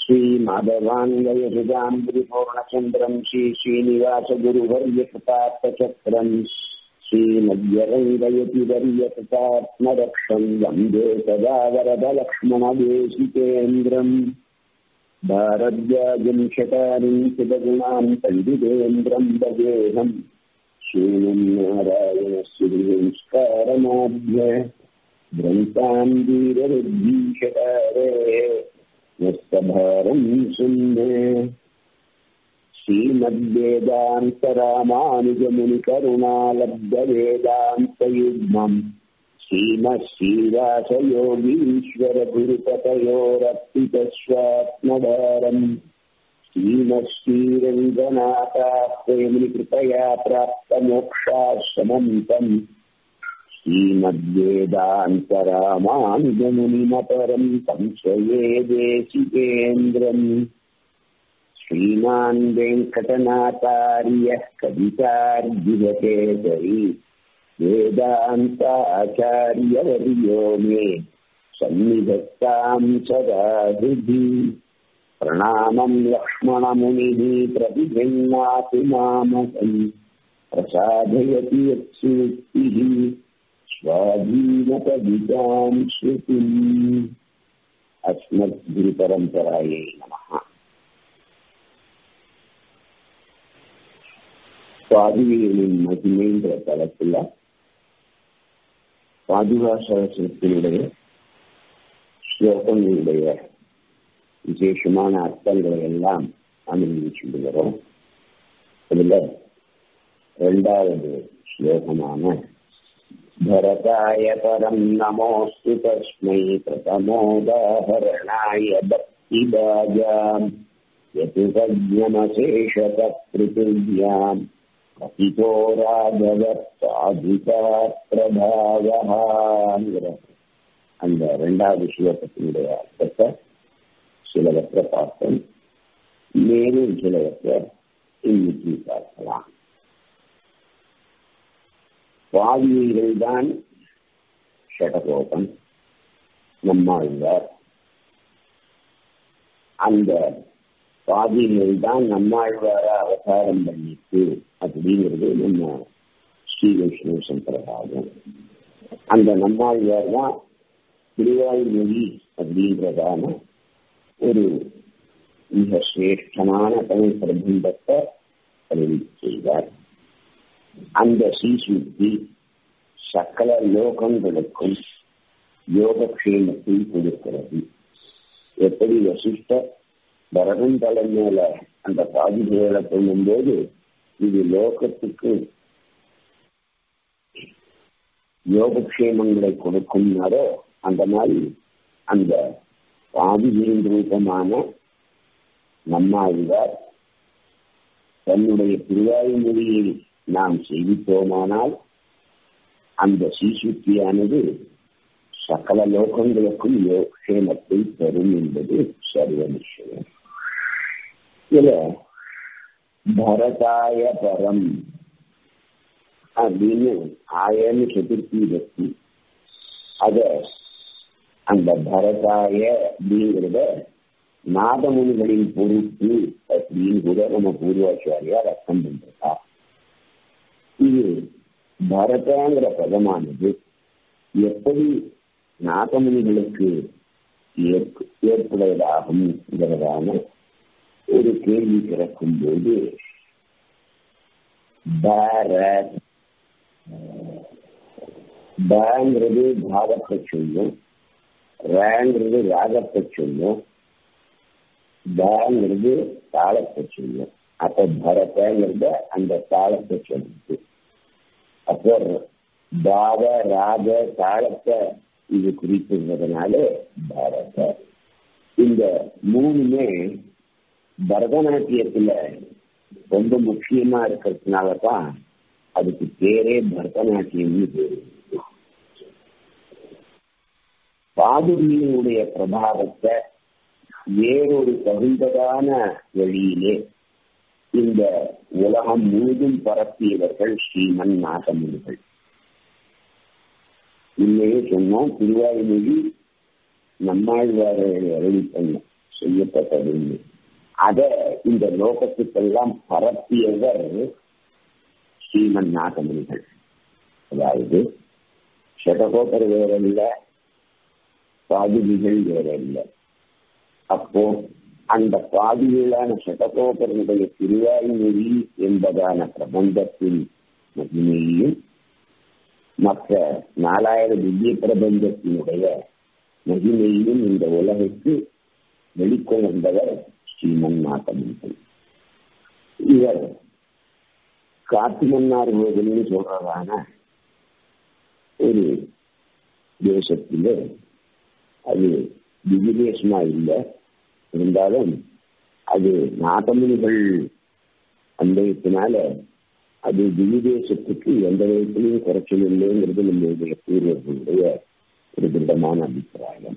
श्रीमाधवाङ्गयसुधाम्बुरिपूर्णचन्द्रम् श्रीश्रीनिवासगुरुवर्यकृतार्थचक्रम् श्रीमद्यरङ्गयतिवर्यकृतात्मरक्षम् वन्दे सदा वरदलक्ष्मणदेशिकेन्द्रम् भारद्वाजम् शतानिम् सुदगुणाम् पण्डितेन्द्रम् भजेहम् श्रीमन् नारायणस्य संस्कारमाभ्य ग्रन्थान् वीरवृद्धीशकारे यस्तभारम् शून्ये श्रीमद्वेदान्तरामानुजमुनिकरुणालब्धवेदान्तयुग्मम् श्रीमश्रीवासयोगीश्वरगुरुपतयोरर्पितस्वात्मभारम् श्रीमश्रीरङ्गनाथाप्रेमिकृपया प्राप्तमोक्षाश्रमम् तम् श्रीमद्वेदान्तरामानुजमुनिमपरम् संशये देशिकेन्द्रम् श्रीमान् वेङ्कटनाथार्यः कवितार्जुवकेसरी वेदान्ताचार्यवर्यो मे सन्निधत्ताम् सदा हृदि प्रणामम् लक्ष्मणमुनिः प्रतिगृह्णातु मामकम् प्रसादयति यत्सूक्तिः स्वाधीनपदिताम् श्रुतिम् अस्मद्गुरुपरम्परायै नमः பாதுகைகளின் மகிமைன்ற தளத்துல பாதுகாசனத்தினுடைய ஸ்லோகங்களுடைய விசேஷமான அர்த்தங்களை எல்லாம் அனுபவிச்சுட்டு வரோம் இதுல இரண்டாவது ஸ்லோகமான भरताय परम् नमोऽस्तु तस्मै प्रथमोदाहरणाय भक्तिभाजाम् यतुपज्ञमशेषतपृथिव्याम् कथितो ராகவத்தாதிகா பிரபாவங்கிற அந்த இரண்டாவது ஸ்லோகத்தினுடைய அர்த்தத்தை சிலவற்றை பார்த்தோம் மேலும் சிலவற்றை இன்னைக்கு பார்க்கலாம் பாவியர்கள் தான் ஷடகோபன் நம்மாழ்வார் அந்த பாதிகள் தான் நம்மாழ்வார அவதாரம் பண்ணிட்டு அப்படிங்கிறது நம்ம ஸ்ரீ வைஷ்ணவ சம்பிரதாயம் அந்த நம்மாழ்வார் தான் திருவாய்மொழி அப்படின்றதான ஒரு மிக சிரேஷ்டமான தமிழ் பிரபந்தத்தை அறிவிப்பு செய்தார் அந்த சீசுத்தி சகல லோகங்களுக்கும் யோகக்ஷேமத்தை கொடுக்கிறது எப்படி வசிஷ்ட பரதன் தலை மேல அந்த பாதிப்புகளை சொல்லும்போது இது லோகத்துக்கு யோகக்ஷேமங்களை கொடுக்கும்னாரோ அந்த மாதிரி அந்த பாதிகளின் ரூபமான நம்மாழ்வார் தன்னுடைய திருவாயுமொழியை நாம் செய்வித்தோமானால் அந்த சீசுத்தியானது சகல லோகங்களுக்கும் யோகேமத்தை தரும் என்பது சர்வ நிச்சயம் இதுல பரதாய பரம் அப்படின்னு ஆயன்னு சதுர்த்தி பக்தி அத அந்த பரதாய அப்படிங்கிறத நாதமுனிகளின் பொறுப்பு அப்படின்னு கூட நம்ம பூர்வாச்சாரியார் அர்த்தம் பண்றா இது பரதங்கிற பதமானது எப்படி நாகமுனிகளுக்கு ஏற்புடையதாகும்ங்கிறதான ஒரு கேள்வி பிறக்கும் போது பேங்கிறது பாவத்தை சொல்லும் ரேங்கிறது ராகத்தை சொல்லும் பேங்கிறது தாளத்தை சொல்லும் அப்ப பரதங்கிறத அந்த தாளத்தை சொல்லுது அப்போ பாவ ராக தாளத்தை இது குறிப்பிடுறதுனால பாரத இந்த மூணுமே பரதநாட்டியத்துல ரொம்ப முக்கியமா இருக்கிறதுனாலதான் அதுக்கு பேரே பரதநாட்டியம்னு பேரு பாதுரியினுடைய பிரபாவத்தை வேறொரு தகுந்ததான வழியிலே இந்த உலகம் முழுதும் பரப்பியவர்கள் ஸ்ரீமன் நாகமுனிகள் இல்லையே சொன்னோம் திருவாயுமொழி நம்மாழ்வாரை அருளி பண்ண செய்யப்பட்டது அத இந்த லோகத்துக்கெல்லாம் பரப்பியவர் ஸ்ரீமன் நாகமணிகள் அதாவது ஷடகோபர் வேற இல்லை பாதுகிகள் வேற இல்லை அப்போ அந்த பாதியிலான சடகோபரனுடைய திருவாய்மொழி என்பதான பிரபந்தத்தின் மகிமையையும் மற்ற நாலாயிரம் திவ்ய பிரபந்தத்தினுடைய மகிமையையும் இந்த உலகிற்கு வெளிக்கொணர்ந்தவர் ஸ்ரீமன் நாட்டமன்கள் இவர் காட்டு மன்னார் கோவில்னு சொல்றதான ஒரு தேசத்திலே அது திவ்யதேசமா இல்லை இருந்தாலும் அது நாட்டமணிகள் அன்பயத்தினால அது திவ்யதேசத்துக்கு எந்த விதத்திலையும் குறைச்சல் இல்லைங்கிறது நம்மளுடைய பூர்வர்களுடைய ஒரு திட்டமான அபிப்பிராயம்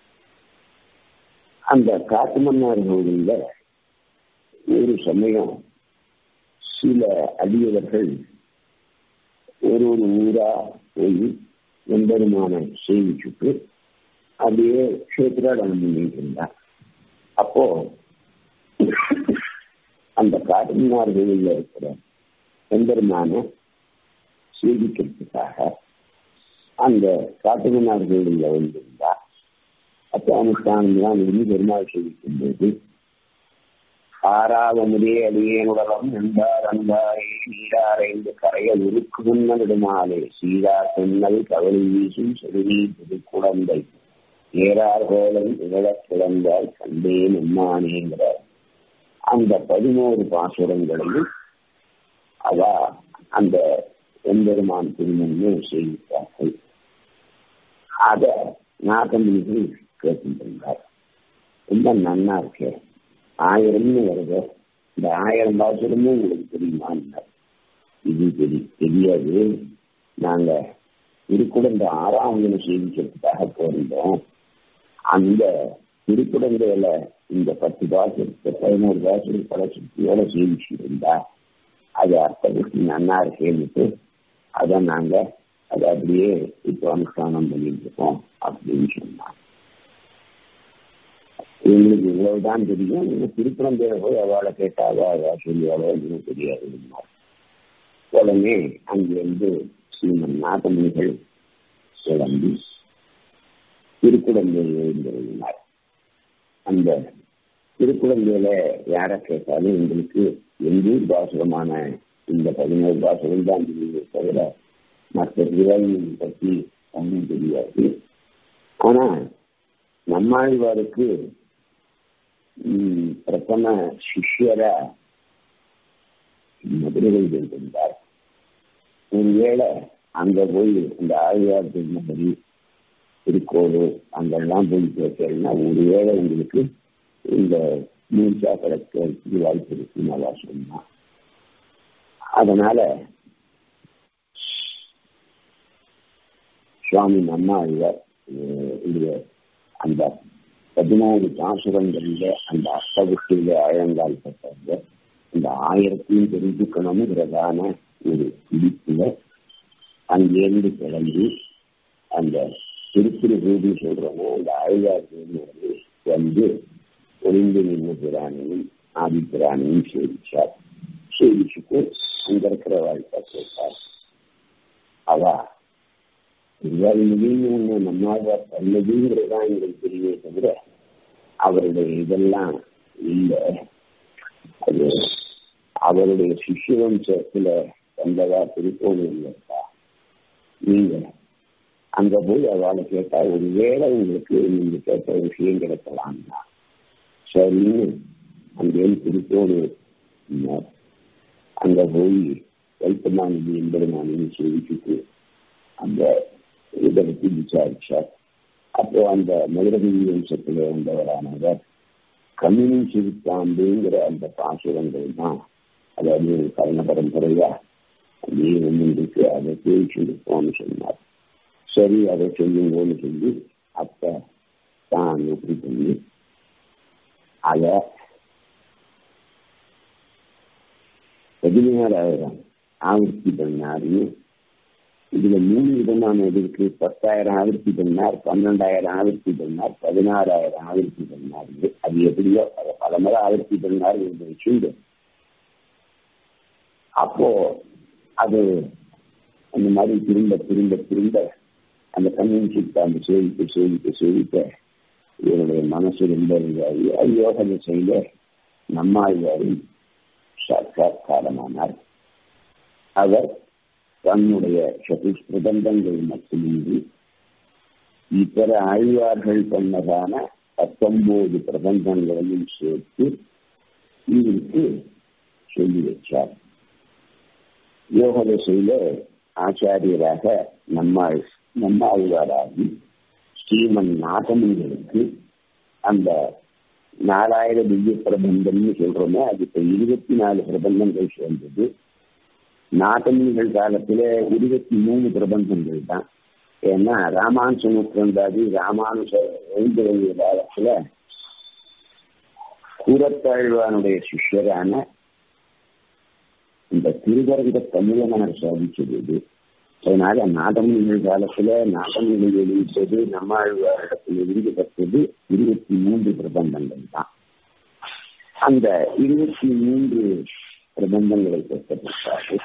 அந்த காட்டு மன்னார் கோவில்ல ஒரு சமயம் சில அடியவர்கள் ஒரு ஒரு ஊரா போய் எம்பெருமான சேவிச்சுட்டு அப்படியே கஷேத்திராடனம் பண்ணிட்டு இருந்தார் அப்போ அந்த காட்டுமன்னார் கோவில்ல இருக்கிற எம்பெருமான சேவிக்கிறதுக்காக அந்த காட்டுமன்னார் கோவில்ல வந்திருந்தா அப்போ அனுஷ்டானம்லாம் இருந்து பெருமாள் சேவிக்கும் போது ஆறாவமுதே அடியேனுடலம் நண்பார் அன்பாரே நீராரைந்து கரைய உருக்கு முன்னவிடுமாலே சீரா சென்னல் கவலை வீசும் செருவி புதுக்குழந்தை ஏறார் கோலம் இழக் கிடந்தால் கண்டேன் எம்மானேங்கிற அந்த பதினோரு பாசுரங்களையும் அவ அந்த எம்பெருமான் திருமணமே செய்திருக்கார்கள் அத நாகமணிகள் கேட்டுருந்தார் ரொம்ப நன்னா இருக்கே ஆயிரம்னு வருது இந்த ஆயிரம் பாசுரமும் உங்களுக்கு தெரியுமா இது தெரி தெரியாது நாங்க திருக்குடந்த ஆறாவது சேவிக்கிறதுக்காக போயிருந்தோம் அந்த திருக்குடந்தையில இந்த பத்து பாசுரத்தை பதினோரு பாசுரம் படச்சுத்தியோட சேவிச்சு இருந்தா அது அர்த்தத்துக்கு நன்னா இருக்கேன்னுட்டு அதை நாங்க அதை அப்படியே இப்போ அனுஷ்டானம் பண்ணிட்டு இருக்கோம் அப்படின்னு சொன்னாங்க எங்களுக்கு இவ்வளவுதான் தெரியும் நீங்க திருப்பரம்பேரை போய் அவளை கேட்டாவா அவ சொல்லுவாளோ எனக்கு தெரியாது உடனே அங்கிருந்து ஸ்ரீமன் நாகமணிகள் கிளம்பி திருக்குடந்தையில் எழுந்திருந்தார் அந்த திருக்குடந்தையில யார கேட்டாலும் எங்களுக்கு எந்தூர் பாசுரமான இந்த பதினோரு பாசுரம் தான் தெரியுது தவிர மற்ற திருவாயூர் பற்றி ஒன்றும் தெரியாது ஆனா நம்மாழ்வாருக்கு பிரதம சிஷ்யரா மதுரைகள் இருந்தார் ஒருவேளை அங்க போய் அந்த ஆழ்வார் திருநகரி திருக்கோடு அங்கெல்லாம் போய் கேட்கறதுனா ஒருவேளை உங்களுக்கு இந்த மூச்சா கிடைக்கிறதுக்கு வாய்ப்பு இருக்கு நல்லா சொன்னா அதனால சுவாமி நம்மா ஆழ்வார் அந்த பதினாறு பாசுரங்கள்ல அந்த அஷ்டபுஷ்டியில ஆழங்கால் பட்டவங்க இந்த ஆயிரத்தையும் தெரிஞ்சுக்கணுங்கிறதான ஒரு பிடிப்புல அங்கேருந்து கிளம்பி அந்த திருத்திருப்பூதி சொல்றோமோ அந்த ஆழ்வார் வந்து வந்து ஒளிந்து நின்று பிராணியும் ஆதி பிராணியும் சேவிச்சார் சேவிச்சுட்டு அங்க இருக்கிற வாழ்க்கை கேட்டார் அவ திருவாரூரில் ஒன்று நம்மாழ்வார் பண்ணதுங்கிறதுதான் எங்களுக்கு தெரியவே தவிர அவருடைய இதெல்லாம் இல்லை அது அவருடைய சிஷ்ய வம்சத்துல வந்ததா திருக்கோவில் இருக்கா நீங்க அங்க போய் அவளை கேட்டா ஒருவேளை உங்களுக்கு நீங்க கேட்ட விஷயம் கிடைக்கலாம்னா சரின்னு அங்கேயும் திருக்கோடு அங்க போய் வைத்தமானது எம்பெருமானு சேவிச்சுட்டு அந்த இதை பற்றி விசாரிச்சார் அப்போ அந்த மதுரகிரி வம்சத்தில் வந்தவரானவர் கம்யூனி சிறுத்தாண்டுங்கிற அந்த பாசுரங்கள் தான் அதாவது ஒரு கரண பரம்பரையா அப்படியே ஒன்று இருக்கு அதை பேசிருப்போம்னு சொன்னார் சரி அதை சொல்லுங்கன்னு சொல்லி அப்ப தான் எப்படி பண்ணி அத பதினேழாயிரம் ஆவர்த்தி பண்ணாருன்னு இதுல மூணு விதமான இருக்கு பத்தாயிரம் ஆவிர்த்தி பண்ணார் பன்னெண்டாயிரம் ஆவிர்த்தி பண்ணார் பதினாறாயிரம் ஆவிர்த்தி பண்ணார் அது எப்படியோ அதை பல முறை ஆவிர்த்தி பண்ணார் என்று வச்சுண்டு அப்போ அது அந்த மாதிரி திரும்ப திரும்ப திரும்ப அந்த கம்யூனிஸ்ட் அந்த சேவிக்க சேவிக்க சேவிக்க இவருடைய மனசு ரொம்ப இதாகி யோகனை செய்த நம்மாழ்வாரின் சாட்சாத்காரமானார் அவர் தன்னுடைய சதுஷ்பிரபந்தங்கள் மட்டுமின்றி இத்தர ஆழ்வார்கள் பண்ணதான பத்தொன்பது பிரபந்தங்களையும் சேர்த்து இதற்கு சொல்லி வச்சார் யோக திசையில ஆச்சாரியராக நம்மாள் நம்மாழ்வாராகி ஸ்ரீமன் நாகமணிகளுக்கு அந்த நாலாயிரம் திவ்ய பிரபந்தம்னு சொல்றோமே அது இப்ப இருபத்தி நாலு பிரபந்தங்கள் சேர்ந்தது நாகமணிகள் காலத்துல இருபத்தி மூணு பிரபந்தங்கள் தான் ஏன்னா ராமானுச நூற்றாண்டாதி ராமானுச எழுந்துடைய காலத்துல கூரத்தாழ்வானுடைய சிஷ்யரான இந்த திருவரங்க தமிழமனர் சாதிச்சது இது அதனால நாகமணிகள் காலத்துல நாகமணிகள் வெளியிட்டது நம்மாழ்வாரிடத்தில் இருந்து பெற்றது இருபத்தி மூன்று பிரபந்தங்கள் தான் அந்த இருபத்தி மூன்று பிரபந்தங்களை பெற்றதற்காக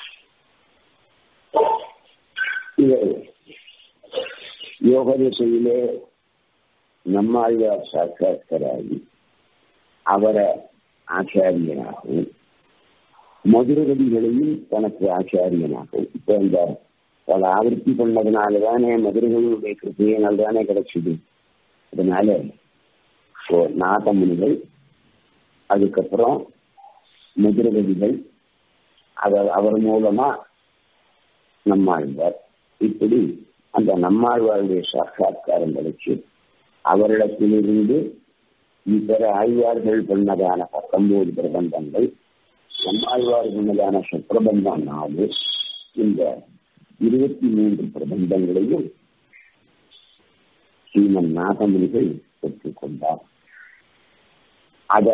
இவர் யோக திசையிலே நம்மாழ்வார் சாட்சாத்கராகி அவரை ஆச்சாரியனாகவும் மதுரகதிகளையும் தனக்கு ஆச்சாரியனாகவும் இப்ப இந்த பல ஆவர்த்தி பண்ணதுனாலதானே மதுரைகளுடைய கிருப்பையினால் தானே கிடைச்சது அதனால நாகமுனிகள் அதுக்கப்புறம் மதுரகதிகள் அவர் அவர் மூலமா நம்மாழ்வார் இப்படி அந்த நம்மாழ்வாருடைய சாட்சாத்காரம் கிடைச்சு அவரிடத்திலிருந்து இதர ஆழ்வார்கள் பண்ணதான பத்தொன்பது பிரபந்தங்கள் நம்மாழ்வார் பண்ணதான சுப்பிரபந்தம் நாலு இந்த இருபத்தி மூன்று பிரபந்தங்களையும் ஸ்ரீமன் நாகமுனிகள் பெற்றுக்கொண்டார் அத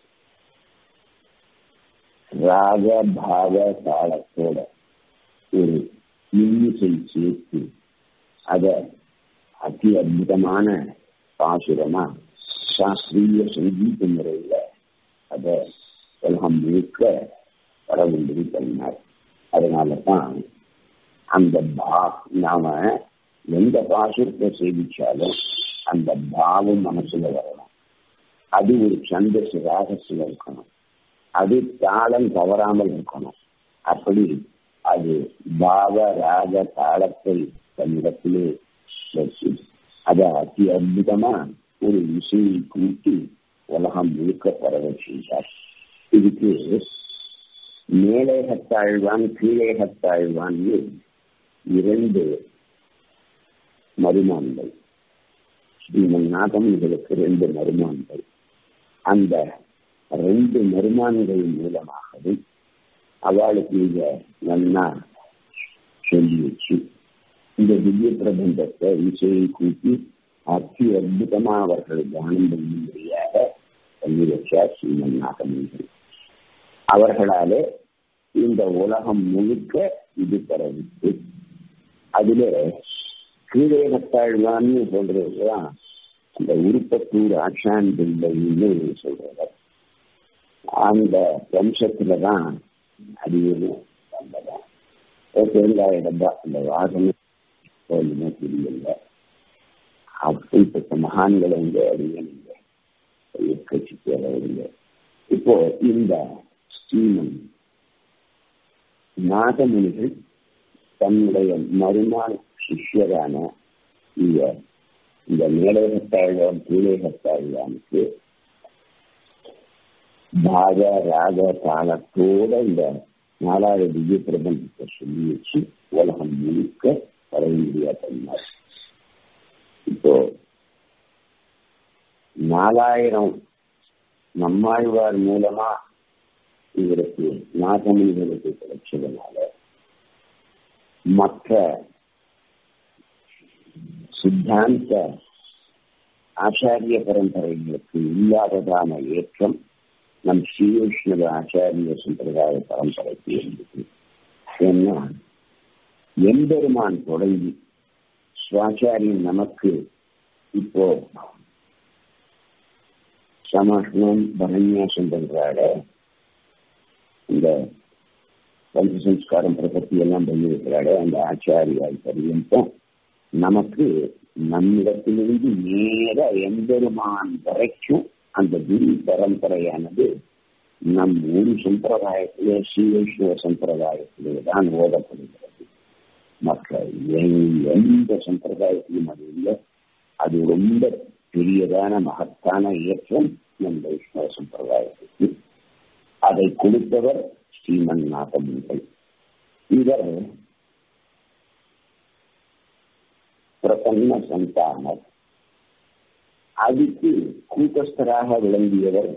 ராக பாவ தாளத்தோட ஒரு இன்னிசை சேர்த்து அத அதி அற்புதமான பாசுரமா சாஸ்திரிய சங்கீத முறையில அத உலகம் முழுக்க பரவும்படி பண்ணார் அதனால தான் அந்த பா நாம எந்த பாசுரத்தை சேவிச்சாலும் அந்த பாவம் மனசுல வரணும் அது ஒரு சந்தஸ் ராகசியம் இருக்கணும் அது தாளம் தவறாமல் இருக்கணும் அப்படி அது பாவ ராக தாளத்தை தன்னிடத்திலே வச்சு அதை அதி அற்புதமா ஒரு இசையை கூட்டி உலகம் முழுக்க பரவ செய்தார் இதுக்கு மேலேகத்தாழ்வான் கீழேகத்தாழ்வான் இரண்டு மருமான்கள் ஸ்ரீமன் நாகமணிகளுக்கு ரெண்டு மருமான்கள் அந்த ரெண்டு மருமான்கள் மூலமாகவும் அவளுக்கு இத நல்லா சொல்லி வச்சு இந்த திவ்ய பிரபந்தத்தை இசையை கூட்டி அத்தி அற்புதமா அவர்கள் தியானம் பண்ணும்படியாக சொல்லி வச்சார் ஸ்ரீமன் நாகமணிகள் அவர்களாலே இந்த உலகம் முழுக்க இது பரவிட்டு அதுல கீழேகத்தாழ்வான்னு சொல்றதுதான் அந்த உருப்பத்தூர் ஆட்சான் பிள்ளைன்னு சொல்றாரு அந்த வம்சத்துலதான் அடியனும் வந்ததான் தேங்காய் டப்பா அந்த வாசனை ஒண்ணுமே தெரியல அப்படிப்பட்ட மகான்களை வந்து அடியனுங்க கட்சி தேவையில்லை இப்போ இந்த ஸ்ரீமன் நாகமுனிகள் தன்னுடைய மறுநாள் சிஷ்யரான இந்த இந்த மேலேகத்தாழ்வான் கீழேகத்தாழ்வானுக்கு பாக ராக தாளத்தோட இந்த நாலாவது திவ்ய பிரபந்தத்தை சொல்லி வச்சு உலகம் முழுக்க பரவியா பண்ணார் இப்போ நாலாயிரம் நம்மாழ்வார் மூலமா இவருக்கு நாகமணிகளுக்கு கிடைச்சதுனால மற்ற சித்தாந்த ஆச்சாரிய பரம்பரைகளுக்கு இல்லாததான ஏற்றம் நம் ஸ்ரீ வைஷ்ணவ ஆச்சாரிய சம்பிரதாய பரம்பரைக்கு இருந்தது ஏன்னா எம்பெருமான் தொடங்கி சுவாச்சாரியம் நமக்கு இப்போ சமாஷ்ணம் பரநியாசம் பண்றாட இந்த பஞ்சசம்ஸ்காரம் பிரபத்தி எல்லாம் பண்ணியிருக்கிறாட அந்த ஆச்சாரியால் பரியந்தம் நமக்கு நம்மிடத்திலிருந்து நேர எம்பெருமான் வரைக்கும் அந்த குரு பரம்பரையானது நம் ஒரு சம்பிரதாயத்திலே ஸ்ரீ வைஷ்ணவ சம்பிரதாயத்திலே தான் ஓதப்படுகிறது மற்ற எந்த சம்பிரதாயத்திலும் அது இல்லை அது ரொம்ப பெரியதான மகத்தான இயக்கம் நம் வைஷ்ணவ சம்பிரதாயத்துக்கு அதை கொடுத்தவர் ஸ்ரீமன் நாகமுனிகள் இவர் பிரசன்ன சந்தானர் அதுக்கு கூட்டஸ்தராக விளங்கியவர்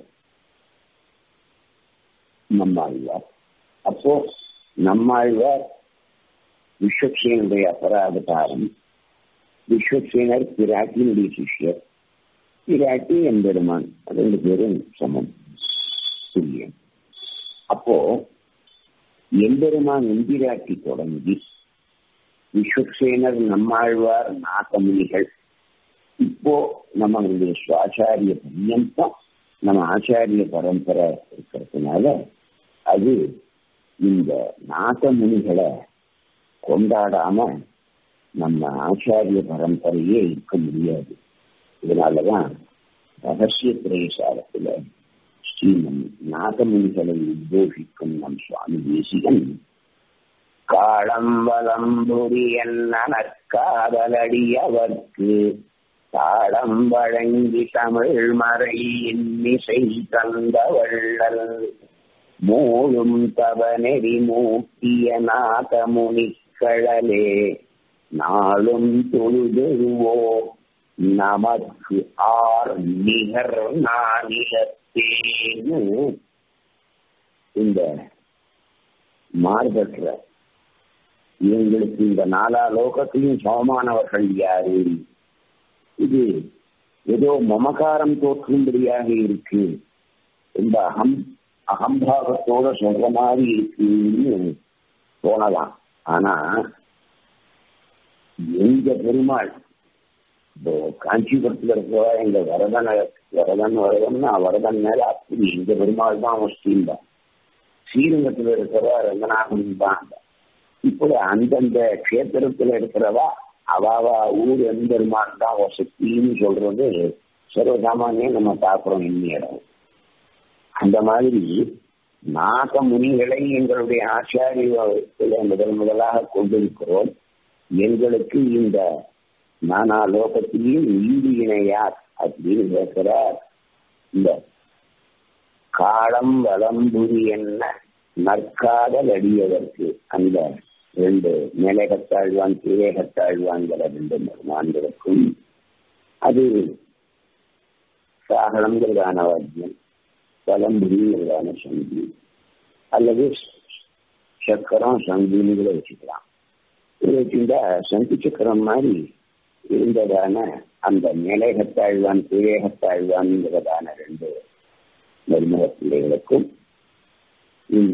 நம்மாழ்வார் அப்போ நம்மாழ்வார் விஸ்வக்சேனுடைய அபராதகாரம் விஸ்வக்சேனர் பிராட்டியினுடைய சிஷ்யர் பிராட்டி எம்பெருமான் ரெண்டு பேரும் சமம் துல்லியம் அப்போ எம்பெருமான் எம்பிராட்டி தொடங்கி விஸ்வக்சேனர் நம்மாழ்வார் நாகமுனிகள் இப்போ நம்மளுடைய சுவாச்சாரிய பரியந்தம் நம்ம ஆச்சாரிய பரம்பரை இருக்கிறதுனால அது இந்த நாகமுனிகளை கொண்டாடாம நம்ம ஆச்சாரிய பரம்பரையே இருக்க முடியாது இதனாலதான் ரகசிய பிரேசாரத்துல ஸ்ரீமன் நாகமுனிகளை உத்போஷிக்கும் நம் சுவாமி தேசிகன் காளம்பலம்புரி என்ன நற்காதலடி அவர்க்கு தாளம் வழங்கி தமிழ் மறை இன்னிசை தந்த வள்ளல் மூழும் தவநெறி மூட்டிய நாதமுனிக்கழலே நாளும் தொழுதுவோ நமக்கு ஆர் நிகர் நானிலத்தேன்னு இந்த மார்பற்ற எங்களுக்கு இந்த நாலா லோகத்திலும் சமமானவர்கள் யாரு இது ஏதோ மமகாரம் தோற்றும்படியாக இருக்கு இந்த அகம் அகம்பாவத்தோட சொல்ற மாதிரி இருக்குன்னு தோணலாம் ஆனா எங்க பெருமாள் இப்போ காஞ்சிபுரத்துல இருக்கிறவா எங்க வரதன் வரதன் வரதன்னா வரதன் மேல அப்படி எங்க பெருமாள் தான் அவன் ஸ்ரீம் தான் ஸ்ரீரங்கத்துல இருக்கிறவா ரங்கநாதன் தான் இப்படி அந்தந்த கஷேத்திரத்துல இருக்கிறவா அவாவா ஊர் எம்பெருமான் தான் வசத்தின்னு சொல்றது சர்வசாமானியம் நம்ம பார்க்கிறோம் இன்னிடம் அந்த மாதிரி நாக முனிகளை எங்களுடைய ஆச்சாரியத்தில் முதல் முதலாக கொண்டிருக்கிறோம் எங்களுக்கு இந்த நானா லோகத்திலையும் ஈடு இணையார் அப்படின்னு கேட்கிறார் இந்த காலம் வளம்புரி என்ன நற்காதல் அடியதற்கு அந்த ரெண்டு மேலகத்தாழ்வான் கீழேகத்தாழ்வான்கிற ரெண்டு பெருமான்களுக்கும் அது சாகனங்கிறதான வாத்தியம் பலம்புரிங்கிறதான சங்கி அல்லது சக்கரம் சங்கின்னு கூட வச்சுக்கலாம் வச்சுட்டா சங்கு சக்கரம் மாதிரி இருந்ததான அந்த மேலேகத்தாழ்வான் கீழேகத்தாழ்வான்கிறதான ரெண்டு மருமக பிள்ளைகளுக்கும் இந்த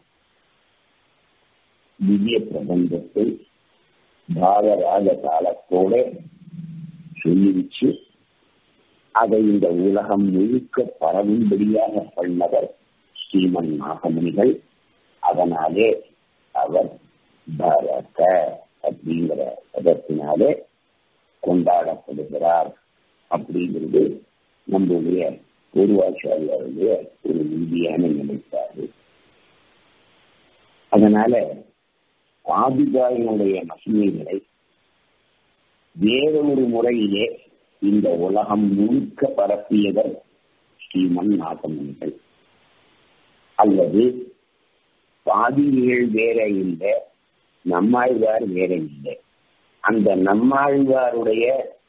திவ்ய பிரபந்தத்தை பாவராக காலத்தோட சொல்லி வச்சு அதை இந்த உலகம் முழுக்க பரவும்படியாக பண்ணவர் ஸ்ரீமன் நாகமுனிகள் அதனாலே அவர் பரத அப்படிங்கிற பதத்தினாலே கொண்டாடப்படுகிறார் அப்படிங்கிறது நம்முடைய பூர்வாச்சாரியாருடைய ஒரு உறுதியான நிலைப்பாடு அதனால ஆதிகாயினுடைய மகிமைகளை வேறொரு முறையிலே இந்த உலகம் முழுக்க பரப்பியவர் ஸ்ரீமன் நாகமணிகள் அல்லது பாதிகள் வேற இல்லை நம்மாழ்வார் வேற இல்லை அந்த நம்மாழ்வாருடைய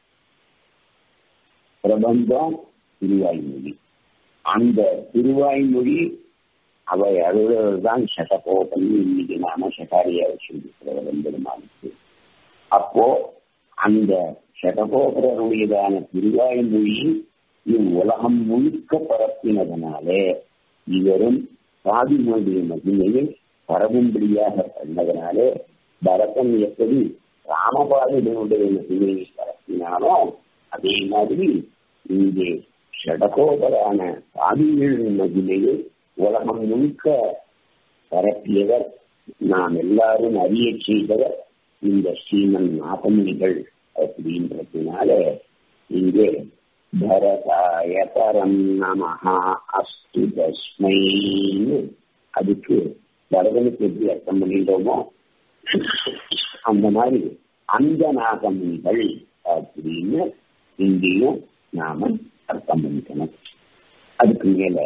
பிரபந்தம் திருவாய்மொழி அந்த திருவாய்மொழி அவை அழுதான் சட்டகோபன் இன்னைக்கு நாம சட்டாரியா வச்சிருக்கிறவர் எம்பெருமானுக்கு அப்போ அந்த சடகோபரருடையதான திருவாய்மொழி இவ்வுலகம் முழுக்க பரப்பினதனாலே இவரும் சாதிமொழிய மகிமையை பரவும்படியாக பண்ணதனாலே பரதன் எப்படி ராமபாலினுடைய மகிமையை பரப்பினானோ அதே மாதிரி இங்கே ஷடகோபரான பாதிகளின் மகிமையை உலகம் முழுக்க பரப்பியவர் நாம் எல்லாரும் அறிய செய்தவர் இந்த ஸ்ரீமன் நாகமுனிகள் அப்படின்றதுனால இங்கே பரதாய பரம் நமஹா அஸ்து தஸ்மைன்னு அதுக்கு பரதனுக்கு எப்படி அர்த்தம் பண்ணிட்டோமோ அந்த மாதிரி அந்த நாகமுனிகள் அப்படின்னு இங்கேயும் நாம அர்த்தம் பண்ணிக்கணும் அதுக்கு மேல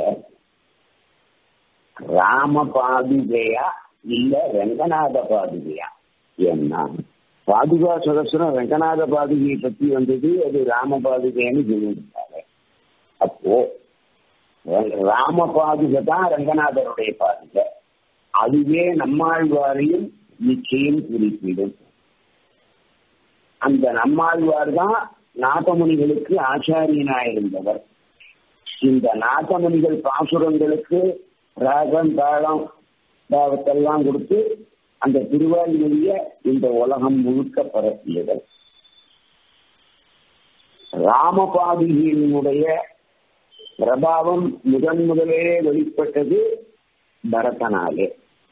ராம பாதுகையா இல்ல ரங்கநாத பாதுகையா ஏன்னா பாதுகா சதஸ்வரம் ரங்கநாத பாதுகையை பத்தி வந்தது அது ராம பாதுகைன்னு சொல்லியிருக்காங்க அப்போ ராம பாதுகை தான் ரங்கநாதருடைய பாதுகை அதுவே நம்மாழ்வாரையும் நிச்சயம் குறிப்பிடும் அந்த நம்மாழ்வார் தான் நாகமுனிகளுக்கு ஆச்சாரியனாயிருந்தவர் இந்த நாகமுனிகள் பாசுரங்களுக்கு ராகம் தாளம் பாவத்தெல்லாம் கொடுத்து அந்த திருவாய்மொழிய இந்த உலகம் முழுக்க பரப்பியவர் ராமபாதியினுடைய பிரபாவம் முதன் முதலே வெளிப்பட்டது பரதனாலே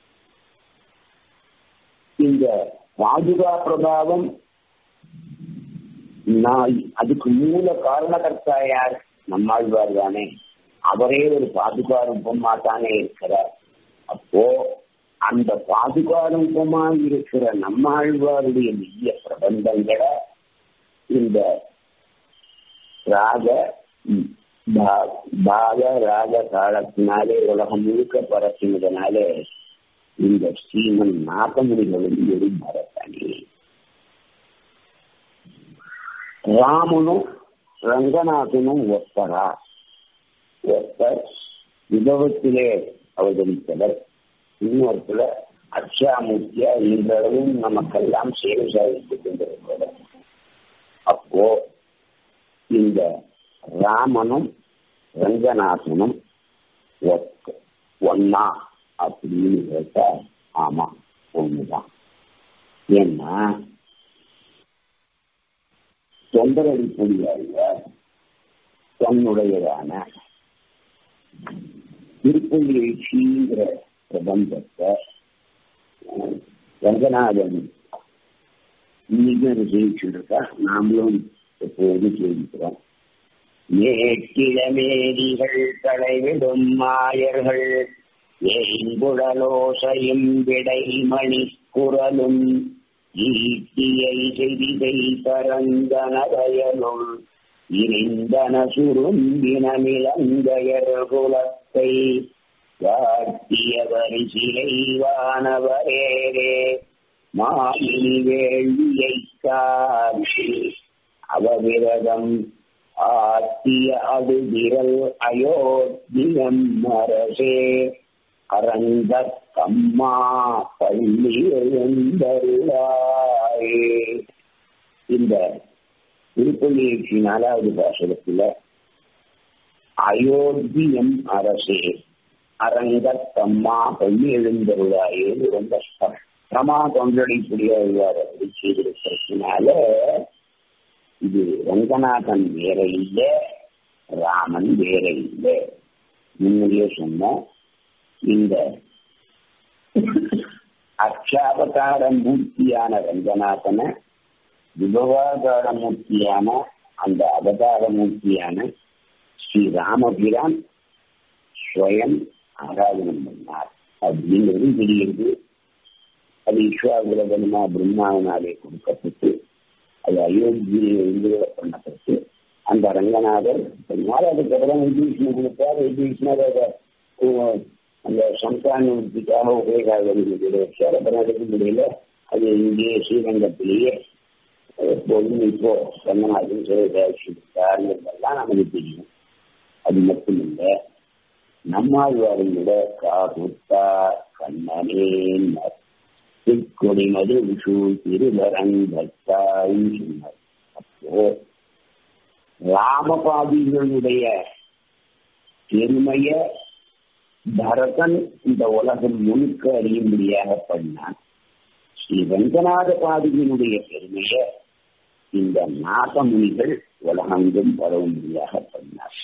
இந்த பாதுகா பிரபாவம் நான் அதுக்கு மூல காரணகர்த்தா யார் நம்மாழ்வார் தானே அவரே ஒரு பாதுகா ரூபமா தானே இருக்கிறார் அப்போ அந்த பாதுகா ரூபமா இருக்கிற நம்மாழ்வாருடைய மெய்ய பிரபந்தங்களை இந்த ராக பாக ராக காலத்தினாலே உலகம் முழுக்க பரப்பினதுனாலே இந்த ஸ்ரீமன் நாகமுடிகளும் ஒரு பரதனே ராமனும் ரங்கநாதனும் ஒப்பரா ஒருத்தர் விபவத்திலே அவதரித்தவர் இன்னொருத்தர் அச்சாமூர்த்தியா இன்றளவும் நமக்கெல்லாம் சேவை சாதித்துக் கொண்டிருக்கிறவர் அப்போ இந்த ராமனும் ரங்கநாதனும் ஒன்னா அப்படின்னு கேட்டா ஆமா ஒண்ணுதான் ஏன்னா தொண்டரடிப்படியாக தன்னுடையதான திருப்பள்ளி எழுச்சிங்கிற பிரபந்தத்தை ரங்கநாதன் இன்னைக்கு ஜெயிச்சுருக்கா நாமளும் எப்போதும் ஜெயிக்கிறோம் மேற்கிழமேதிகள் தலைவிடும் மாயர்கள் ஏங்குழலோசையும் விடைமணி குரலும் ஈட்டியை செய்திதை பரந்தனதயனுள் இணைந்தன சுரும்பினமிலங்கையர் குலத்தை காட்டியவர் சிலைவானவரேரே மாயினி வேள்வியை காட்டி அவவிரதம் ஆத்திய அது விரல் அயோத்தியம் அரசே அரங்க கம்மா பள்ளி எழுந்தருளாயே இந்த திருப்பள்ளியேற்றி நாலாவது பாசகத்துல அயோத்தியம் அரசே அரங்க கம்மா பள்ளி எழுந்தருளாயே ரொம்ப ஸ்பஷ்டமா தொண்டடிப்புடியார் அப்படி செய்திருக்கிறதுனால இது ரங்கநாதன் வேற இல்லை ராமன் வேற இல்லை முன்னாடியே சொன்னோம் இந்த அக்ஷாவதார மூர்த்தியான ரங்கநாதனை விபவாதார மூர்த்தியான அந்த அவதார மூர்த்தியான ஸ்ரீ ராமபிரான் ஸ்வயம் ஆராதனம் பண்ணார் அப்படிங்கிறது தெரியுது அது ஈஸ்வரகுலதனமா பிரம்மாவினாலே கொடுக்கப்பட்டு அது அயோத்தியிலிருந்து பண்ணப்பட்டு அந்த ரங்கநாதர் அதனால அதுக்கப்புறம் விபீஷ்ணு கொடுத்தார் விபீஷ்ணர் அதை அந்த சந்தானத்துக்காக உபயோகாக வச்சார் அப்புறம் எடுக்க முடியல அது இங்கே ஸ்ரீரங்கத்திலேயே எப்போதும் இப்போ ரங்கநாதன் சிவகாட்சிக்காரங்கிறதெல்லாம் நமக்கு தெரியும் அது மட்டும் இல்லை நம்மாழ்வாரோட காகுத்தா கண்ணனே திருக்கொடி மது விஷு திருவரங்கத்தாய் சொன்னார் அப்போ ராமபாதிகளுடைய பெருமைய பரதன் இந்த உலகம் முழுக்க அறியும்படியாக பண்ணான் ஸ்ரீ ரங்கநாத பாதியினுடைய பெருமைய இந்த நாகமுனிகள் உலகெங்கும் பரவும்படியாக பண்ணார்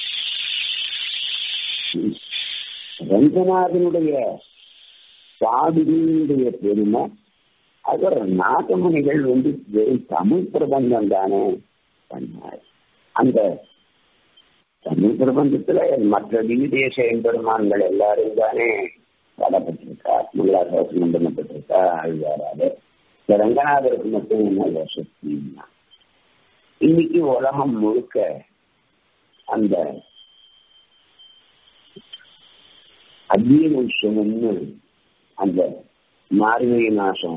ரங்கநாதனுடைய பாதியினுடைய பெருமை அவர் நாகமுனிகள் வந்து வெறும் தமிழ் பிரபந்தம் தானே பண்ணார் அந்த தமிழ் பிரபந்தத்துல மற்ற விதேச எம்பெருமான்கள் எல்லாரும் தானே பாடப்பட்டிருக்கா மங்களாசாசனம் பண்ணப்பட்டிருக்கா ஆழ்வாராது ரங்கநாதருக்கு மட்டும் என்ன வசதினா இன்னைக்கு உலகம் முழுக்க அந்த அத்தியன உற்சவம்னு அந்த மார்கழி மாசம்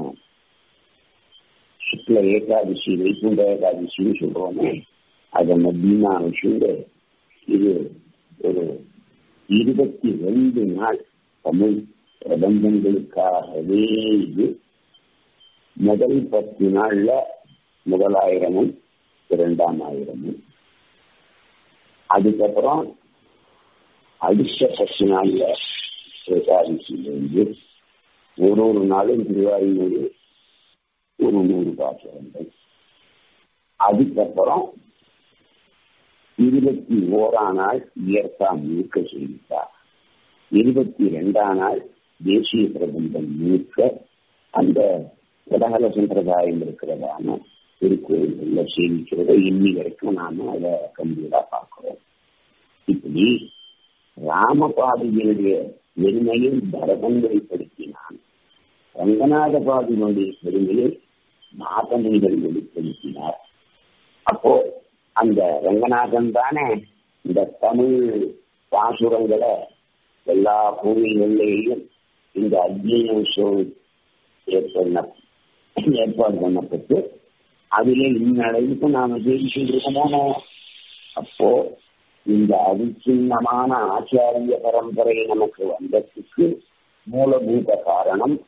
சுக்ல ஏகாதசி வைகுண்ட ஏகாதசின்னு சொல்றோமே அதை மத்தியமா வச்சுண்டு இது ஒரு இருபத்தி ரெண்டு நாள் தமிழ் பிரபந்தங்களுக்காகவே இது முதல் பத்து நாள்ல முதலாயிரமும் இரண்டாம் ஆயிரமும் அதுக்கப்புறம் அடுத்த பத்து நாள்ல ஏகாதசியிலிருந்து ஒரு ஒரு நாளும் திருவாயூர் ஒரு நூறு பாசுரங்கள் அதுக்கப்புறம் இருபத்தி ஓராம் நாள் இயற்கா முழுக்க செய்தார் இருபத்தி ரெண்டாம் நாள் தேசிய பிரபந்தம் முழுக்க அந்த உலகல சம்பிரதாயம் இருக்கிறதான திருக்கோயில்கள்ல சேமிக்கிறத இன்னி வரைக்கும் நாம அதை கம்ப்ளீட்டா பார்க்கிறோம் இப்படி ராமபாதியினுடைய பெருமையை பரதன் வெளிப்படுத்தினான் ரங்கநாத பாதியினுடைய பெருமையை நாகமணிகள் வெளிப்படுத்தினார் அப்போ அந்த ரங்கநாதன் தானே இந்த தமிழ் பாசுரங்களை எல்லா கோவில்கள்லேயும் இந்த அக்னி உற்சவம் ஏற்பட ஏற்பாடு பண்ணப்பட்டு அதிலே இன்னளவுக்கு நாம ஜெயிச்சுருக்கோமோ அப்போ இந்த அவிச்சின்னமான ஆச்சாரிய பரம்பரை நமக்கு வந்ததுக்கு மூலபூத காரணம்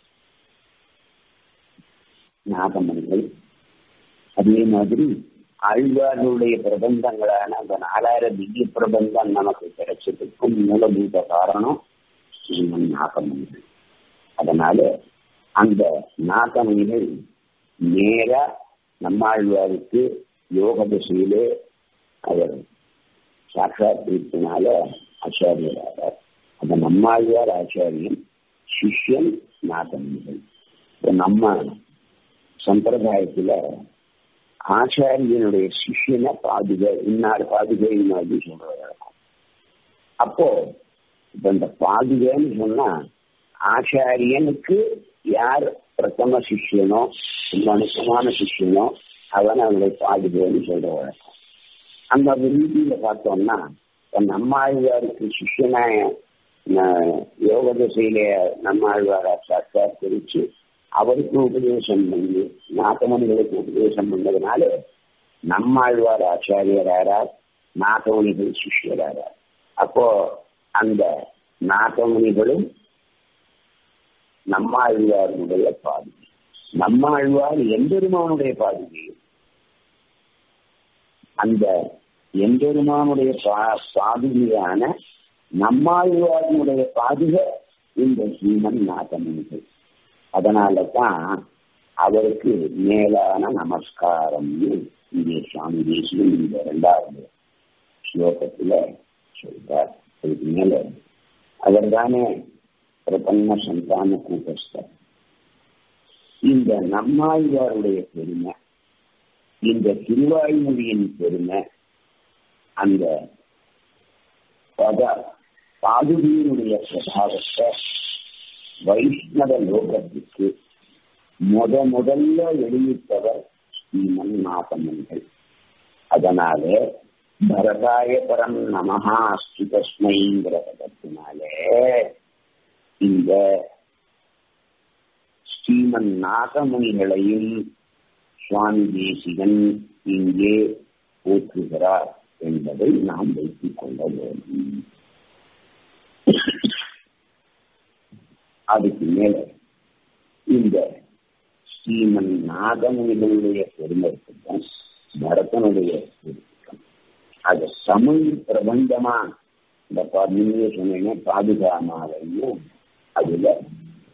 நாகமணிகள் அதே மாதிரி ஆழ்வார்களுடைய பிரபந்தங்களான அந்த நாலாயிரம் திவ்ய பிரபந்தம் நமக்கு கிடைச்சதுக்கும் மூலபூத காரணம் ஸ்ரீமன் நாகமணிகள் அதனால அந்த நாகமணிகள் நேரா நம்மாழ்வாருக்கு யோக திசையிலே அவர் சாட்சாத்தினால ஆச்சாரியராக அந்த நம்மாழ்வார் ஆச்சாரியன் சிஷ்யன் நாகமணிகள் நம்ம சம்பிரதாயத்துல ஆச்சாரியனுடைய சிஷியனை பாதுகை இன்னார் பாதுகை மாதிரி சொல்ற வழக்கம் அப்போ இப்ப இந்த பாதுகைன்னு சொன்னா ஆச்சாரியனுக்கு யார் பிரதம சிஷியனோ மனுஷமான சிஷியனோ அவன் அவனுடைய பாதுகைன்னு சொல்ற வழக்கம் அந்த ரீதியில பார்த்தோம்னா நம்மாழ்வாருக்கு சிஷியனா யோக திசையில நம்மாழ்வார சாட்சாத்தரிச்சு அவருக்கு உபதேசம் பண்ணி நாகமணிகளுக்கு உபதேசம் பண்ணதுனால நம்மாழ்வார் ஆச்சாரியராரார் நாகமணிகள் சிஷ்யராரார் அப்போ அந்த நாகமணிகளும் நம்மாழ்வாருடைய பாதுகை நம்மாழ்வார் எம்பெருமானுடைய பாதுகையும் அந்த எம்பெருமானுடைய பாதுகையான நம்மாழ்வாருடைய பாதுகை இந்த ஸ்ரீமன் நாகமணிகள் அதனால தான் அவருக்கு மேலான நமஸ்காரம்னு இங்கே சுவாமி தேசியம் இந்த இரண்டாவது ஸ்லோகத்துல சொல்றார் அதுக்கு மேல அவர் தானே பிரபன்ன சந்தான கூட்டஸ்தர் இந்த நம்மாழ்வாருடைய பெருமை இந்த திருவாய்மொழியின் பெருமை அந்த பத பாதுகையினுடைய பிரபாவத்தை வைஷ்ணவ லோகத்துக்கு முத முதல்ல வெளியிட்டவர் ஸ்ரீமன் நாகமன்கள் அதனால பரதாய பரம் நமஹா அஸ்து தஸ்மைங்கிற பதத்தினாலே இந்த ஸ்ரீமன் நாகமுனிகளையும் சுவாமி தேசிகன் இங்கே போற்றுகிறார் என்பதை நாம் வைத்துக் கொள்ள வேண்டும் அதுக்கு மேல இந்த ஸ்ரீமன் நாகமுனிகளுடைய பெருமைக்குதான் பரதனுடைய பெருமைக்கும் அது தமிழ் பிரபந்தமா இந்த நீங்க சொன்னீங்க பாதுகாமாலையும் அதுல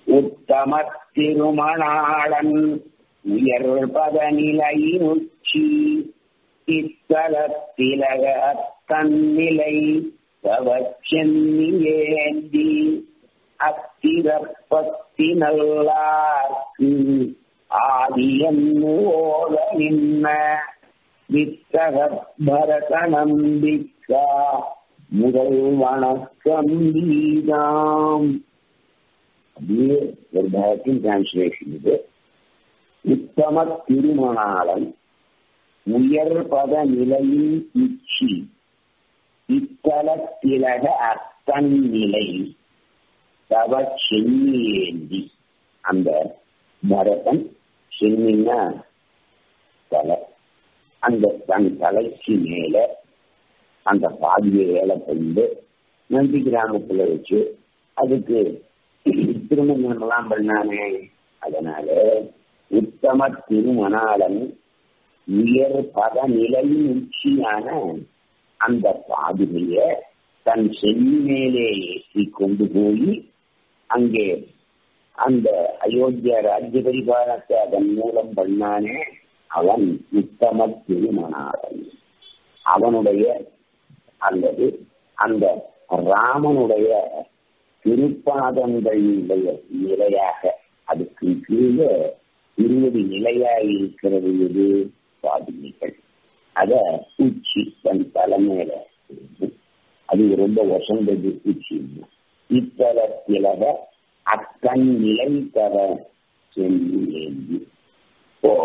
உத்தம திருமணாளன் உயர்பத நிலையினுச்சி இத்தலத்திலக தன்னிலை தவச்சென்னியேந்தி அத்திரப்பத்தி நல்லார்க்கு ஆதியன்னு ஓத நின்ன வித்தக பரத நம்பிக்கா முதல் வணக்கம் வீதாம் அப்படியே ஒரு பரத்தின் டிரான்ஸ்லேஷன் இது உத்தம திருமணாளன் உயர் பத நிலையில் இச்சி இத்தலத்திலக அத்தன் நிலை தவ சென்னியேந்தி அந்த பரதன் சென்னின்னா தலை அந்த தன் தலைக்கு மேல அந்த பாதியை வேலை கொண்டு நந்தி கிராமத்துல வச்சு அதுக்கு திருமணம் எல்லாம் பண்ணானே அதனால உத்தம திருமணாளன் உயர் பத நிலையின் உச்சியான அந்த பாதுகைய தன் சென்னி மேலே ஏற்றி கொண்டு போய் அங்கே அந்த அயோத்தியா ராஜ்ய பரிபாலத்தை அதன் மூலம் பண்ணானே அவன் உத்தம திருமணாளன் அவனுடைய அல்லது அந்த ராமனுடைய திருப்பாதங்களுடைய நிலையாக அதுக்கு கீழே இருபது நிலையாய் இருக்கிறது எது பாதுகைகள் அத உச்சி தன் தலைமையில அது ரொம்ப வசந்தது உச்சி இத்தலத்திலக அக்கண் நிலை தர சென்று ஏந்தி இப்போ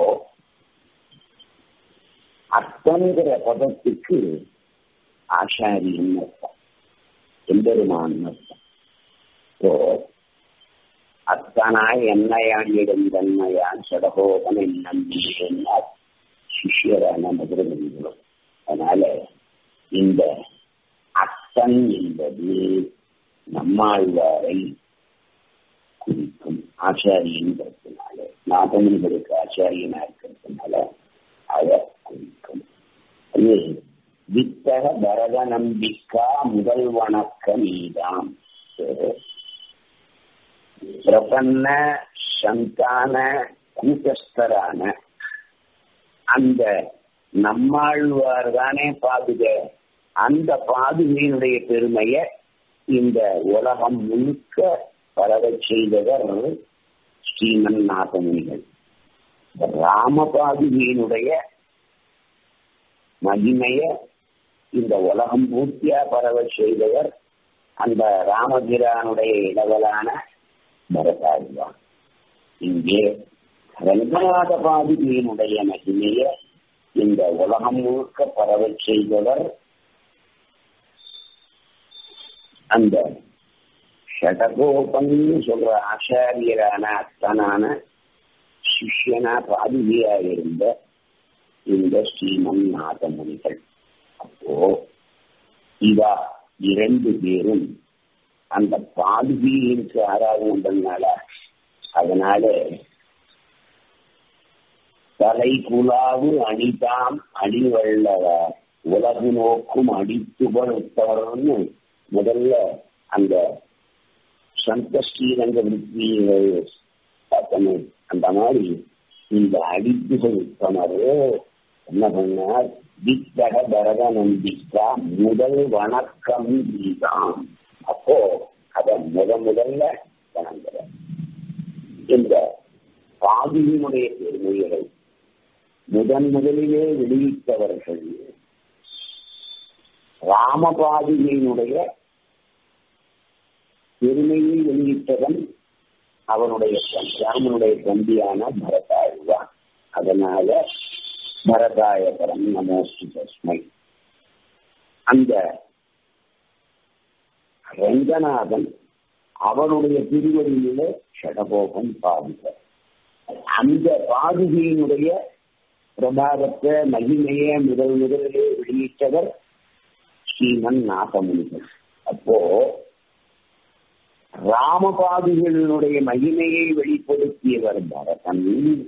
அத்தங்கிற பதத்துக்கு ஆசாரியின் அர்த்தம் எம்பெருமான் அர்த்தம் இப்போ அத்தனாய் என்னையாண்டிடம் தன்மையான் சடகோபன் நம்பினார் சிஷியரான மதுரமணிகளும் அதனால இந்த அத்தன் என்பது நம்மாழ்வாரை குறிக்கும் ஆச்சாரியன்றதுனால நாகமணிகளுக்கு ஆச்சாரியனா இருக்கிறதுனால அதை குறிக்கும் அது வித்தக பரத நம்பிக்கா முதல் வணக்க நீதாம் பிரபன்ன சந்தான கூட்டஸ்தரான அந்த நம்மாழ்வார் தானே பாதுக அந்த பாதுகையினுடைய பெருமைய இந்த உலகம் முழுக்க பரவச் செய்தவர் ஸ்ரீமன் நாதமுனிகள் ராம பாதுகையினுடைய மகிமைய இந்த உலகம் பூர்த்தியா பரவ செய்தவர் அந்த ராமபிரானுடைய இடவலான பரதாழ்வான் இங்கே ரங்கநாத பாதுகையினுடைய மகிமைய இந்த உலகம் முழுக்க பரவ செய்தவர் அந்த ஷடகோபன்னு சொல்ற ஆச்சாரியரான அத்தனான சிஷ்யனா பாதுகையா இருந்த இந்த ஸ்ரீமன் நாதமுனிகள் அப்போ இவா இரண்டு பேரும் அந்த பாதுகையிற்கு ஆராதனால அதனால தலை குலாவு அணிதாம் அணிவள்ளவர் உலகு நோக்கும் அடித்துபல் உத்தவர்னு முதல்ல அந்த சந்த ஸ்ரீரங்க விருத்தி பார்த்தோம் அந்த மாதிரி இந்த அடிப்புகள் உத்தமர் என்ன பண்ணார் வித்தக பரத நம்பிக்கா முதல் வணக்கம் கீதாம் அப்போ அத முத முதல்ல வணங்குற இந்த பாதியினுடைய பெருமைகளை முதன் முதலிலே வெளியிட்டவர்கள் ராமபாதியினுடைய பெருமையை வெளியிட்டவன் அவனுடைய ராமனுடைய தம்பியான பரதாழ்வான் அதனால பரதாயபரம் நமோஸ்து தஸ்மை அந்த ரங்கநாதன் அவனுடைய திருவடியிலே ஷடகோபம் பாதுக அந்த பாதுகையினுடைய பிரபாவத்தை மகிமையை முதல் முதலிலே வெளியிட்டவர் ஸ்ரீமன் நாகமுனிகள் அப்போ ராமபாதிகளினுடைய மகிமையை வெளிப்படுத்தியவர் பரதன்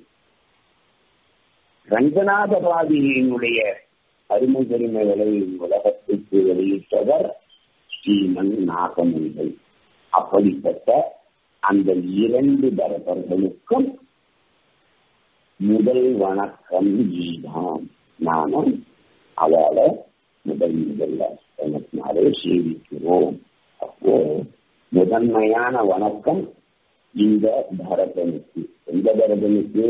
ரங்கநாத பாதியினுடைய அருமை பெருமைகளை உலகத்துக்கு வெளியிட்டவர் ஸ்ரீமன் நாகமுனிகள் அப்படிப்பட்ட அந்த இரண்டு பரதர்களுக்கும் முதல் வணக்கம் நீதான் நானும் அவளை முதல் முதல்ல எனக்குனாலே சேவிக்கிறோம் அப்போ முதன்மையான வணக்கம் இந்த பரதனுக்கு எந்த பரதனுக்கு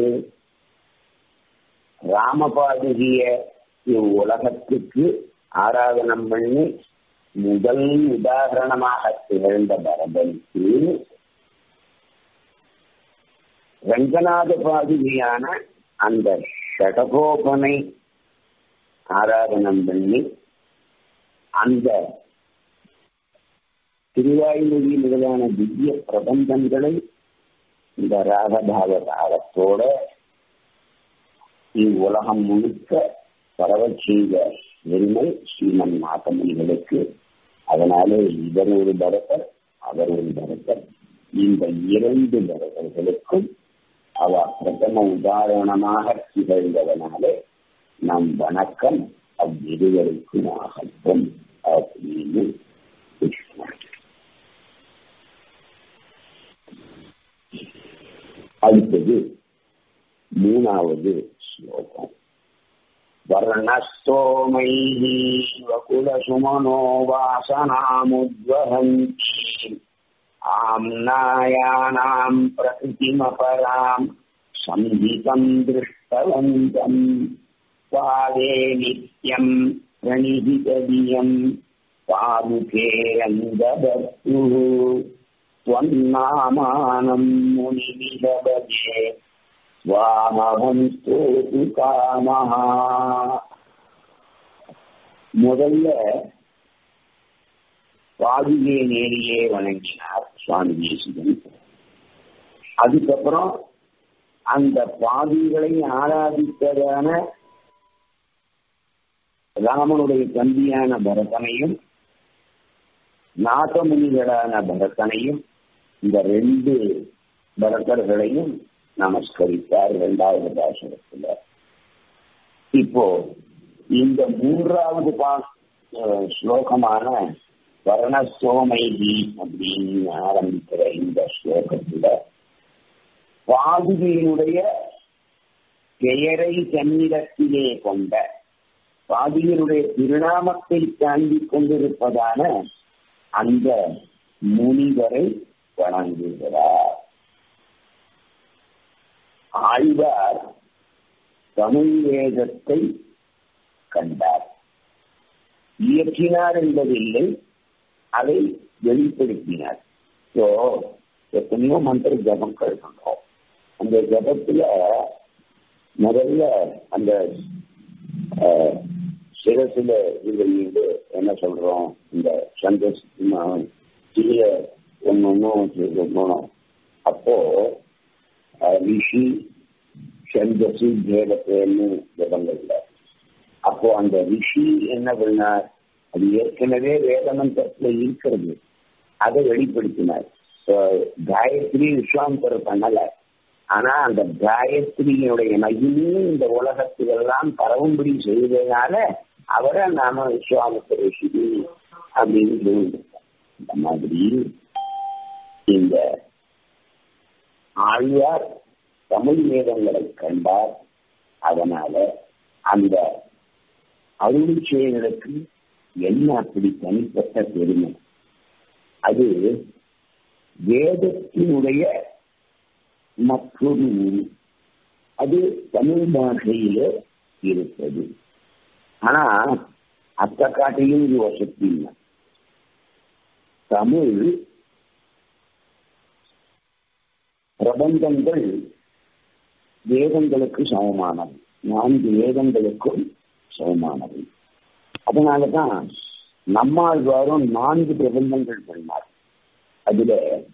ராமபாதுகிய இவ்வுலகத்துக்கு ஆராதனம் பண்ணி முதல் உதாரணமாக திகழ்ந்த பரதனுக்கு ரங்கநாத பாதுகையான அந்த ஷடகோபனை ஆராதனம் பண்ணி அந்த திருவாய்மொழி முதலான திவ்ய பிரபந்தங்களை இந்த ராகபாவ தாளத்தோட இவ்வுலகம் முழுக்க பரவச் செய்த பெருமை ஸ்ரீமன் நாகமணிகளுக்கு அதனாலே இவர் ஒரு பரதர் அவர் ஒரு பரதர் இந்த இரண்டு பரதர்களுக்கும் அவ பிரதம உதாரணமாக திகழ்ந்ததனாலே நம் வணக்கம் அவ்விருவருக்கும் ஆகட்டும் அப்படின்னு அடுத்தது மூணாவது ஸ்லோகம் वर्णस्तोमैः वकुलसुमनो वासनामुद्वहन्तीम् आम्नायानाम् प्रकृतिमपराम् संहितम् दृष्टवन्तम् पादे नित्यम् प्रणिहितदियम् पादुके रङ्गदत्तुः त्वन्नामानम् मुनिविदभजे வாமகம் ஸ்தோது காமஹா முதல்ல பாதிகை நேரியே வணங்கினார் சுவாமி தேசிகன் அதுக்கப்புறம் அந்த பாதிகளை ஆராதித்ததான ராமனுடைய தம்பியான பரதனையும் நாகமுனிகளான பரதனையும் இந்த ரெண்டு பரதர்களையும் நமஸ்கரித்தார் இரண்டாவது பாசனத்துல இப்போ இந்த மூன்றாவது பா ஸ்லோகமான வர்ணசோமைகி அப்படின்னு ஆரம்பிக்கிற இந்த ஸ்லோகத்துல பாதுகையினுடைய பெயரை தன்னிடத்திலே கொண்ட பாதிகளுடைய திருநாமத்தை தாண்டி கொண்டிருப்பதான அந்த முனிவரை வணங்குகிறார் ஆழ்வார் தமிழ் வேதத்தை கண்டார் இயற்றினார் என்பதில்லை அதை வெளிப்படுத்தினார் ஸோ எத்தனையோ மந்திர ஜபங்கள் பண்றோம் அந்த ஜபத்துல முதல்ல அந்த சிரசுல இது என்ன சொல்றோம் இந்த சந்தோஷ சிறிய ஒன்னு ஒன்னும் அப்போ ரிஷி சந்தசு பேதப்பேன்னு ஜபங்கள்ல அப்போ அந்த ரிஷி என்ன பண்ணார் அது ஏற்கனவே வேதமந்திரத்துல இருக்கிறது அதை வெளிப்படுத்தினார் காயத்ரி விஸ்வாம்பர் பண்ணல ஆனா அந்த காயத்ரியினுடைய மகிமையும் இந்த உலகத்துக்கெல்லாம் பரவும்படி செய்ததுனால அவரை நாம விஸ்வாமித்திர ரிஷி அப்படின்னு சொல்லியிருக்கோம் இந்த மாதிரி இந்த ஆழ்வார் தமிழ் வேதங்களை கண்டார் அதனால அந்த அருள் செயல்களுக்கு என்ன அப்படி தனிப்பட்ட பெருமை அது வேதத்தினுடைய மற்றொரு ஊர் அது தமிழ் பாஷையில இருப்பது ஆனா அத்த காட்டிலும் இது வசதி இல்லை தமிழ் பிரபந்தங்கள் வேதங்களுக்கு சமமானவை நான்கு வேதங்களுக்கும் சமமானவை அதனாலதான் நம்மாழ்வாரும் நான்கு பிரபந்தங்கள் பண்ணார் அதுல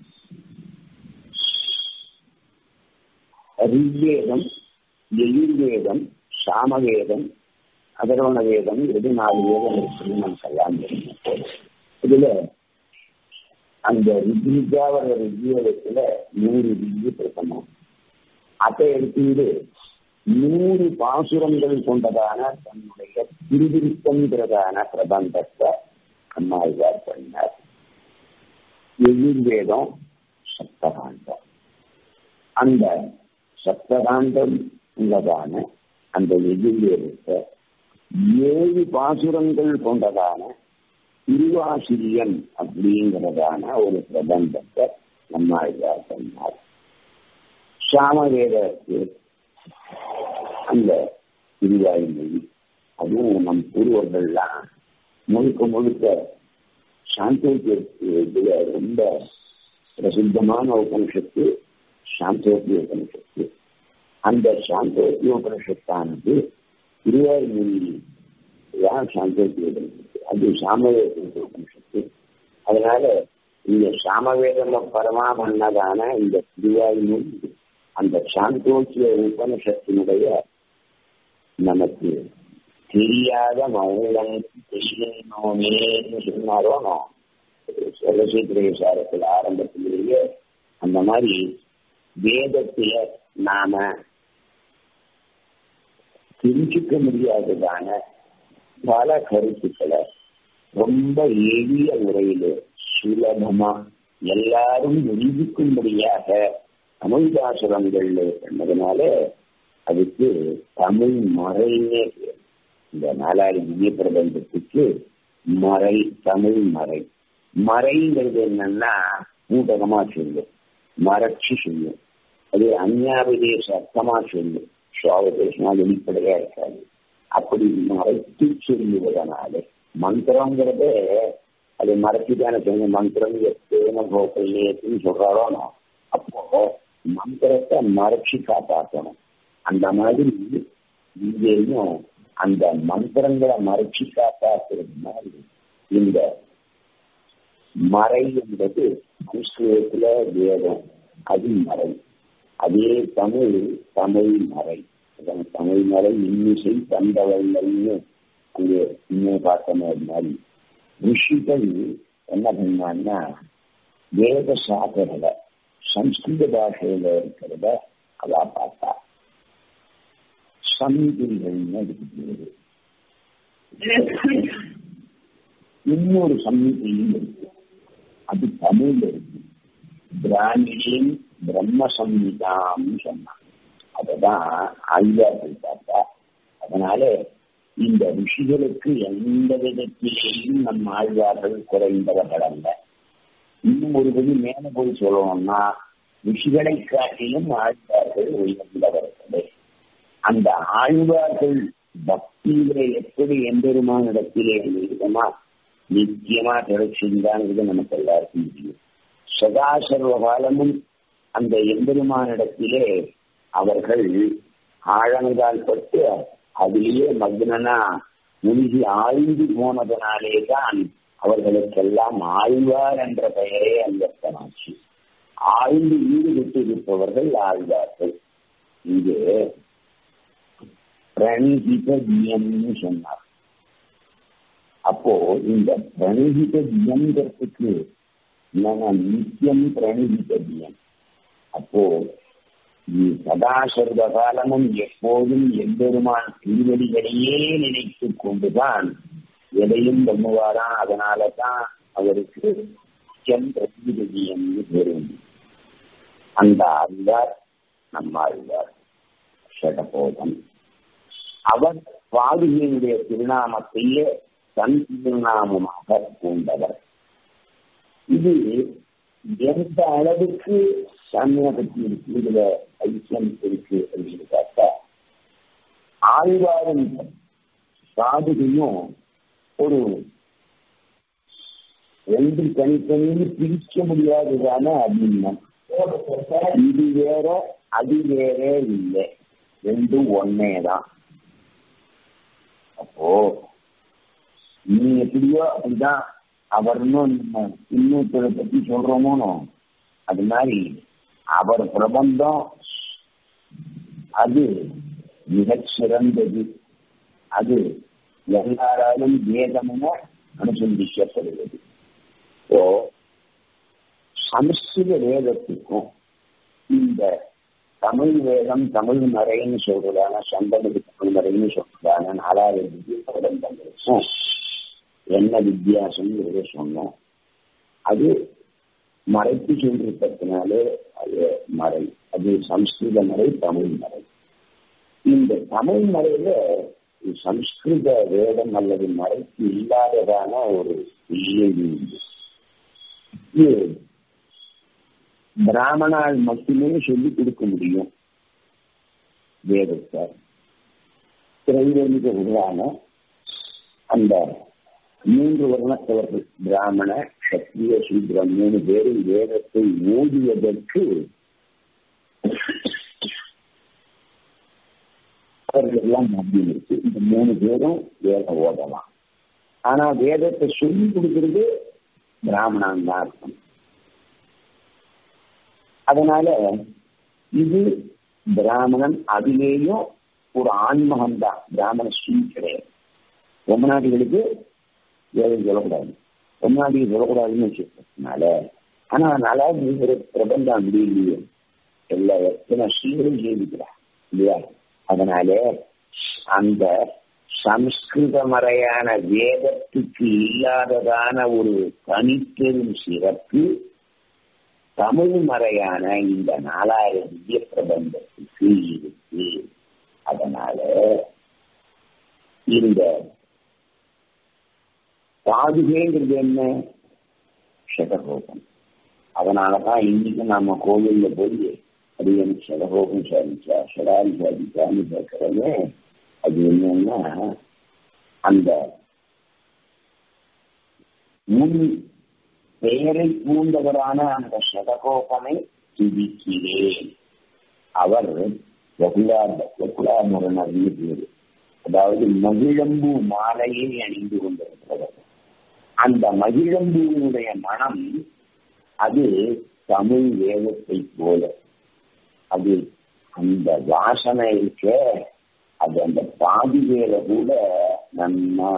ரிக்வேதம் எதிர்வேதம் சாமவேதம் அதரோண வேதம் எது நாலு வேதம் இருக்குன்னு நான் கல்யாணம் இதுல அந்த ரிஜிஜாவர ரிஜியோகத்துல நூறு ரிஜி பிரசமம் அதை எடுத்துட்டு நூறு பாசுரங்கள் கொண்டதான தன்னுடைய திருவிருத்தங்கிறதான பிரபந்தத்தை அம்மாழ்வார் பண்ணார் எதிர்வேதம் சப்த சப்தகாண்டம் அந்த சப்தகாண்டம் உள்ளதான அந்த எதிர்த்த ஏழு பாசுரங்கள் கொண்டதான திருவாசிரியன் அப்படிங்கிறதான ஒரு பிரபந்தத்தை நம்மாழ்வார் சொன்னார் சாமவேதத்து அந்த திருவாய்மொழி அதுவும் நம் பூர்வர்கள்லாம் முழுக்க முழுக்க சாந்தோக்கியத்துல ரொம்ப பிரசித்தமான உபனிஷத்து சாந்தோக்கிய உபனிஷத்து அந்த சாந்தோக்கிய உபனிஷத்தானது திருவாய்மொழி தான் சாந்தோக்கிய உபனிஷத்து அது சாமவேத உபனிஷத்து அதனால இந்த சாமவேதம் பரமா பண்ணதான இந்த திருவாய்மொழி அந்த சாந்தோக்கிய உபனிஷத்தினுடைய நமக்கு தெரியாத மௌனம் தெரியணுமேன்னு சொன்னாரோ சரஸ்வதிரேசாரத்தில் ஆரம்பத்திலேயே அந்த மாதிரி வேதத்தில நாம தெரிஞ்சுக்க முடியாததான பல கருத்துக்களை ரொம்ப எளிய முறையில சுலபமா எல்லாரும் நிரூபிக்கும்படியாக தமிழ் பாசுரங்கள்ல பண்ணதுனால அதுக்கு தமிழ் மறைன்னே பேர் இந்த நாலாவது திவ்ய பிரபந்தத்துக்கு மறை தமிழ் மறை மறைங்கிறது என்னன்னா ஊடகமா சொல்லும் மறைச்சு சொல்லும் அது அந்யாபதேச அர்த்தமா சொல்லும் சுவாபதேசமா வெளிப்படையா இருக்காது அப்படி மறைத்து சொல்லுவதனால மந்திரங்கிறதே அது மறைச்சுதானே சொல்லுங்க மந்திரம் எத்தேன போக்கல்லேன்னு சொல்றாரோ அப்போ மந்திரத்தை மறைச்சு காப்பாற்றணும் அந்த மாதிரி இங்கேயும் அந்த மந்திரங்களை மறைச்சு காப்பாற்றுறது மாதிரி இந்த மறை என்பது சம்ஸ்கிருதத்துல வேதம் அது மறை அதே தமிழ் தமிழ் மறை தமிழ் மறை இன்னிசை தந்தவல்லைன்னு அங்கே இன்னும் பார்த்தோமே அது மாதிரி ரிஷிகள் என்ன பண்ணான்னா வேத சாகர்களை சம்ஸ்கிருத பாஷையில இருக்கிறத அவா பார்த்தா சமிதிகள்னு அதுக்கு பேரு இன்னொரு சமிதியும் இருக்கு அது தமிழ்ல இருக்கு பிராமியின் பிரம்ம சம்ஹிதான்னு சொன்னான் அததான் ஆழ்வார்கள் பார்த்தா அதனால இந்த ரிஷிகளுக்கு எந்த விதத்திலேயும் நம் ஆழ்வார்கள் குறைந்தவர்கள் அல்ல இன்னும் ஒரு படி மேல போய் சொல்லணும்னா ரிஷிகளை காட்டிலும் ஆழ்வார்கள் உயர்ந்தவர்களே அந்த ஆழ்வார்கள் பக்தியிலே எப்படி எம்பெருமானிடத்திலே இருக்குமா நித்தியமா கிடைச்சிருந்தாங்கிறது நமக்கு எல்லாருக்கும் தெரியும் சதா சர்வ காலமும் அந்த எம்பெருமானிடத்திலே அவர்கள் ஆழங்கால் பட்டு அதிலேயே மக்னனா முழுகி ஆழ்ந்து போனதனாலே தான் அவர்களுக்கெல்லாம் ஆழ்வார் என்ற பெயரே அங்கத்தனாச்சு ஆழ்ந்து ஈடுபட்டு இருப்பவர்கள் ஆழ்வார்கள் இங்கே பிரணிகிதம்னு சொன்னார் அப்போ இந்த பிரணிகிதம்ங்கிறதுக்கு என்னன்னா நித்தியம் பிரணிகிதம் அப்போ சதா சர்வ காலமும் எப்போதும் எம்பெருமான் திருவடிகளையே நினைத்து கொண்டுதான் எதையும் பண்ணுவாராம் அதனாலதான் அவருக்கு நித்தியம் பிரதிபதியம்னு பெறும் அந்த ஆழ்வார் நம்ம ஆழ்வார் ஷடபோதம் அவர் பாதுகையினுடைய திருநாமத்தையே தன் திருநாமமாக கொண்டவர் இது எந்த அளவுக்கு சாமியை பற்றி இருக்கு இதுல ஐக்கியம் இருக்கு அப்படின்னு பார்த்தா ஆழ்வாரும் சாதுகையும் ஒரு ரெண்டு தனித்தனின்னு பிரிக்க முடியாததான அபிநம் இது வேற அது வேற இல்லை ரெண்டும் ஒன்னே தான் அப்போ நீ எப்படியோ அப்படிதான் அவர்னும் இன்னொருத்தரை பத்தி சொல்றோமோ அது மாதிரி அவர் பிரபந்தம் அது மிகச் சிறந்தது அது எல்லாராலும் வேதமென அனுசந்திக்கப்படுவது இப்போ சமஸ்கிருத வேதத்துக்கும் இந்த தமிழ் வேதம் தமிழ் மறைன்னு சொல்றதான சந்தனுக்கு தமிழ் மறைன்னு சொல்றதான நாலாவது பிரபந்தங்களுக்கும் என்ன வித்தியாசம் சொன்னோம் அது மறைத்து சொல்லிருக்கிறதுனாலே அது மறை அது சம்ஸ்கிருத மறை தமிழ் மறை இந்த தமிழ் மறையில சம்ஸ்கிருத வேதம் அல்லது மறைக்கு இல்லாததான ஒரு செய்தி இது பிராமணால் மட்டுமே சொல்லிக் கொடுக்க முடியும் வேதத்தை திரைவேலிக உருவான அந்த மூன்று வர்ணத்தவர்கள் பிராமண சத்திரிய சூத்ரம் மூணு பேரும் வேதத்தை ஓதுவதற்கு அவர்களெல்லாம் மத்தியம் இருக்கு இந்த மூணு பேரும் வேதம் ஓதலாம் ஆனா வேதத்தை சொல்லி கொடுக்கிறது பிராமணன் தான் இருக்கும் அதனால இது பிராமணன் அதிலேயும் ஒரு ஆன்மகம் தான் பிராமண ஸ்ரீ கிடையாது பொம்மநாட்டிகளுக்கு வேதம் சொல்லக்கூடாது பொம்மநாட்டிக்கு சொல்லக்கூடாதுன்னு வச்சுக்கிறதுனால ஆனா நல்லா நீங்க பிரபந்தம் அப்படி இல்லையே எல்லா எத்தனை ஸ்ரீகளும் செய்திக்கிறார் இல்லையா அதனால அந்த சம்ஸ்கிருத மறையான வேதத்துக்கு இல்லாததான ஒரு தனிப்பெரும் சிறப்பு தமிழ் மறையான இந்த நாலாயிரம் திவ்ய பிரபந்தத்துக்கு இருக்கு அதனால இந்த பாதுகைங்கிறது என்ன சதகோபம் அதனாலதான் இன்னைக்கு நம்ம கோவில்ல போய் அது எனக்கு சதகோபம் சாதிச்சா சடாரி சாதிச்சான்னு கேட்கறதே அது என்னன்னா அந்த முன் பெயரை பூண்டவரான அந்த சதகோபனை துதிக்கிறேன் அவர் வகுலாமுரணர்னு பேரு அதாவது மகிழம்பு மாலையை அணிந்து கொண்டிருக்கிறவர் அந்த மகிழம்புவினுடைய மனம் அது தமிழ் வேதத்தை போல அது அந்த வாசனை இருக்க அது அந்த பாதிவேல கூட நன்னா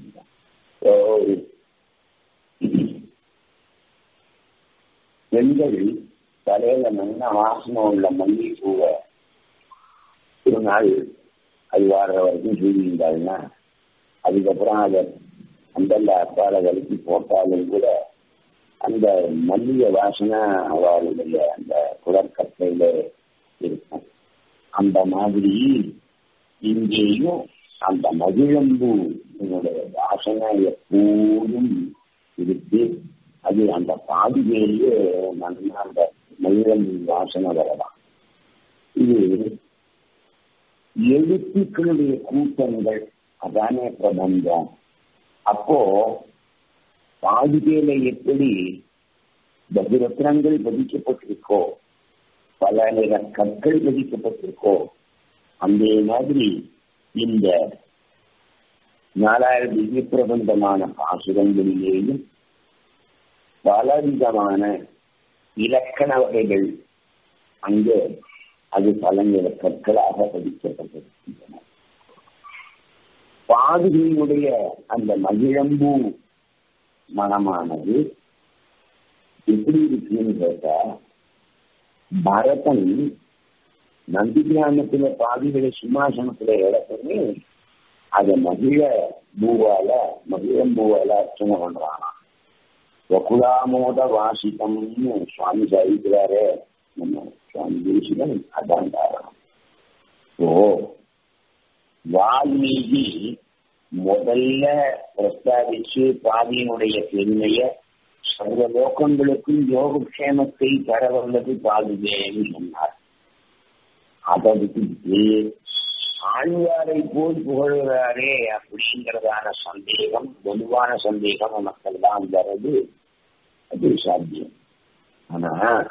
பெண்கள் தலையில நல்ல வாசனை உள்ள மல்லிகைப்பூவை ஒரு நாள் அது வாடுற வரைக்கும் சூழ்நிலைன்னா அதுக்கப்புறம் அதை அந்தந்த அப்பால வலிக்கு போட்டாலும் கூட அந்த மல்லிகை வாசனை அவளுடைய அந்த குடற்கட்டையில இருக்கும் அந்த மாதிரி இங்கேயும் அந்த மகிழம்பு வாசனை எப்போதும் இருக்கு அது அந்த பாதியிலேயே நல்லா அந்த மகிழம்பு வாசனை வரலாம் இது எழுத்துக்களுடைய கூட்டங்கள் அதானே பிரபஞ்சம் அப்போ பாதுகையில எப்படி பகுரத்னங்கள் பதிக்கப்பட்டிருக்கோ பல நிற கற்கள் பதிக்கப்பட்டிருக்கோ அந்த மாதிரி இந்த நாலாயிரம் திவ்ய பிரபந்தமான பாசுரங்களிலேயும் பலவிதமான இலக்கண வகைகள் அங்கே அது பலநிற கற்களாக பதிக்கப்பட்டிருக்கின்றன பாதுகையுடைய அந்த மகிழம்பூ மனமானது எப்படி இருக்குன்னு கேட்டா பரதன் நந்தி கிராமத்துல பாதிகளை சிம்மாசனத்துல இடத்துமே அதை மகிழ பூவால மகிழம்பூவால அர்ச்சனை பண்றானா வகுலாமோத வாசிதம்னு சுவாமி சாதிக்கிறாரே நம்ம சுவாமி தேசிகன் அதான் காரணம் ஓ வால்மீகி முதல்ல பிரஸ்தாபிச்சு பாதியினுடைய பெருமைய சர்வ லோகங்களுக்கும் யோகக்ஷேமத்தை தர வல்லது பாதுகேன்னு சொன்னார் அதை விட்டுட்டு ஆழ்வாரை போல் புகழ்கிறாரே அப்படிங்கிறதான சந்தேகம் பொதுவான சந்தேகம் நமக்கெல்லாம் வருது அது சாத்தியம் ஆனா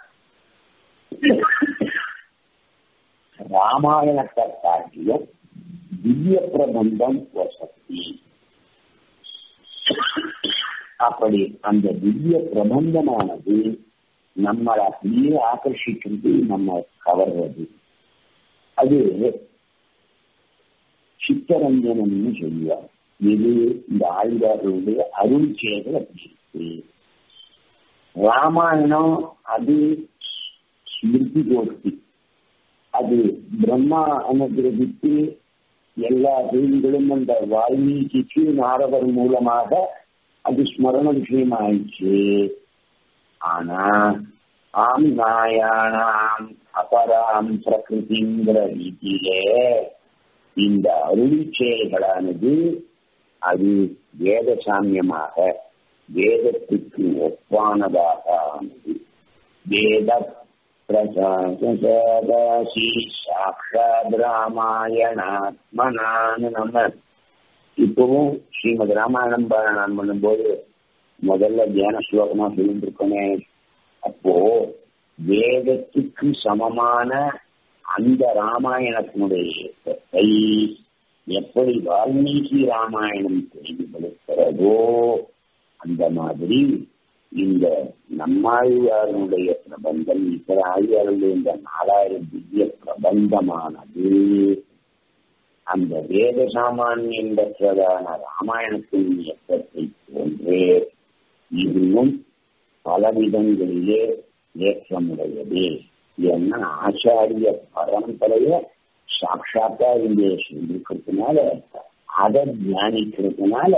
ராமாயணத்தை காட்டிலும் திவ்ய பிரபந்தம் வசதி அப்படி அந்த திவ்ய பிரபந்தமானது நம்மளை அப்படியே ஆகர்ஷிக்கிறது நம்ம கவர்றது அது சித்தரஞ்சனம்னு சொல்லுவார் இது இந்த ஆழ்வார்களுடைய அருள் செயல்கள் அப்படி இருக்கு ராமாயணம் அது ஸ்மிருதி கோஷ்டி அது பிரம்மா அனுகிரகித்து எல்லா செய்திகளும் அந்த வால்மீகிக்கு நாரதர் மூலமாக அது ஸ்மரண விஷயம் ஆயிடுச்சு ஆனா ஆம் நாயானாம் அபராம் பிரகிருதிங்கிற ரீதியிலே இந்த அருள் செயல்களானது அது வேத சாமியமாக வேதத்துக்கு ஒப்பானதாக ஆனது வேத பிரசாசி சாட்சாத் ராமாயணாத்மனான்னு நம்ம இப்பவும் ஸ்ரீமத் ராமாயணம் பாராயணம் பண்ணும்போது முதல்ல தியான ஸ்லோகமா சொல்லிருக்கோமே அப்போ வேதத்துக்கு சமமான அந்த ராமாயணத்தினுடைய இயக்கத்தை எப்படி வால்மீகி ராமாயணம் பிரதிபலிக்கிறதோ அந்த மாதிரி இந்த நம்மாழ்வாரனுடைய பிரபந்தம் இத்தர ஆழ்வாருடைய இந்த நாலாயிரம் திவ்ய பிரபந்தமானது அந்த வேத சாமானியம் பெற்றதான ராமாயணத்தின் இயக்கத்தை போன்றே இதுவும் பலவிதங்களிலே ஏற்றமுடையது ஏன்னா ஆச்சாரிய பரம்பரைய சாட்சாத்தா இங்கே சொல்லிருக்கிறதுனால அதை தியானிக்கிறதுனால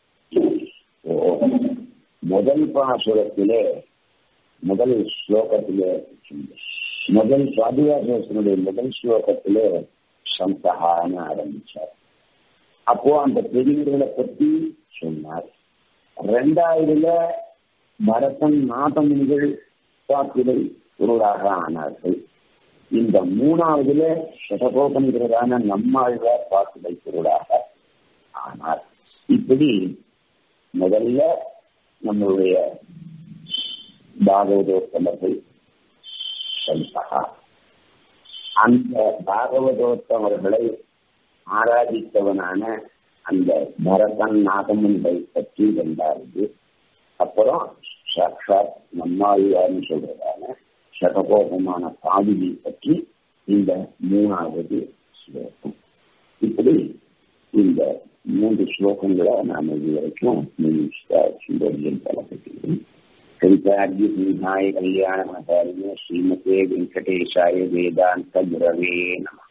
முதல் பாசுரத்திலே முதல் ஸ்லோகத்திலே முதல் சாதுவாசனுடைய முதல் ஸ்லோகத்திலே சந்தகான்னு ஆரம்பிச்சார் அப்போ அந்த பெரியவர்களை பத்தி சொன்னார் ரெண்டாவதுல பரதன் நாதமுனிகள் பாத்திரை பொருளாக ஆனார்கள் இந்த மூணாவதுல சதகோபன்கிறதான நம்மாழ்வார் பாத்திரை பொருளாக ஆனார் இப்படி முதல்ல நம்மளுடைய பாகவதோத்தமர்கள் சந்தகா அந்த பாகவதோத்தமர்களை ஆராதித்தவனான அந்த பரதன் நாகமுன்களை பற்றி இரண்டாவது அப்புறம் சாட்சாத் நம்மாழ்வார்னு சொல்றதான சதகோபமான பாதிரி பற்றி இந்த மூணாவது ஸ்லோகம் இப்படி இந்த மூன்று ஸ்லோகங்களை நாம இது வரைக்கும் சுந்தரியம் தலைப்பட்டிருக்கோம் கவிதார்ஜி சிங்காய கல்யாண மகாரிய ஸ்ரீமதே வெங்கடேஷாய வேதாந்த குரவே நம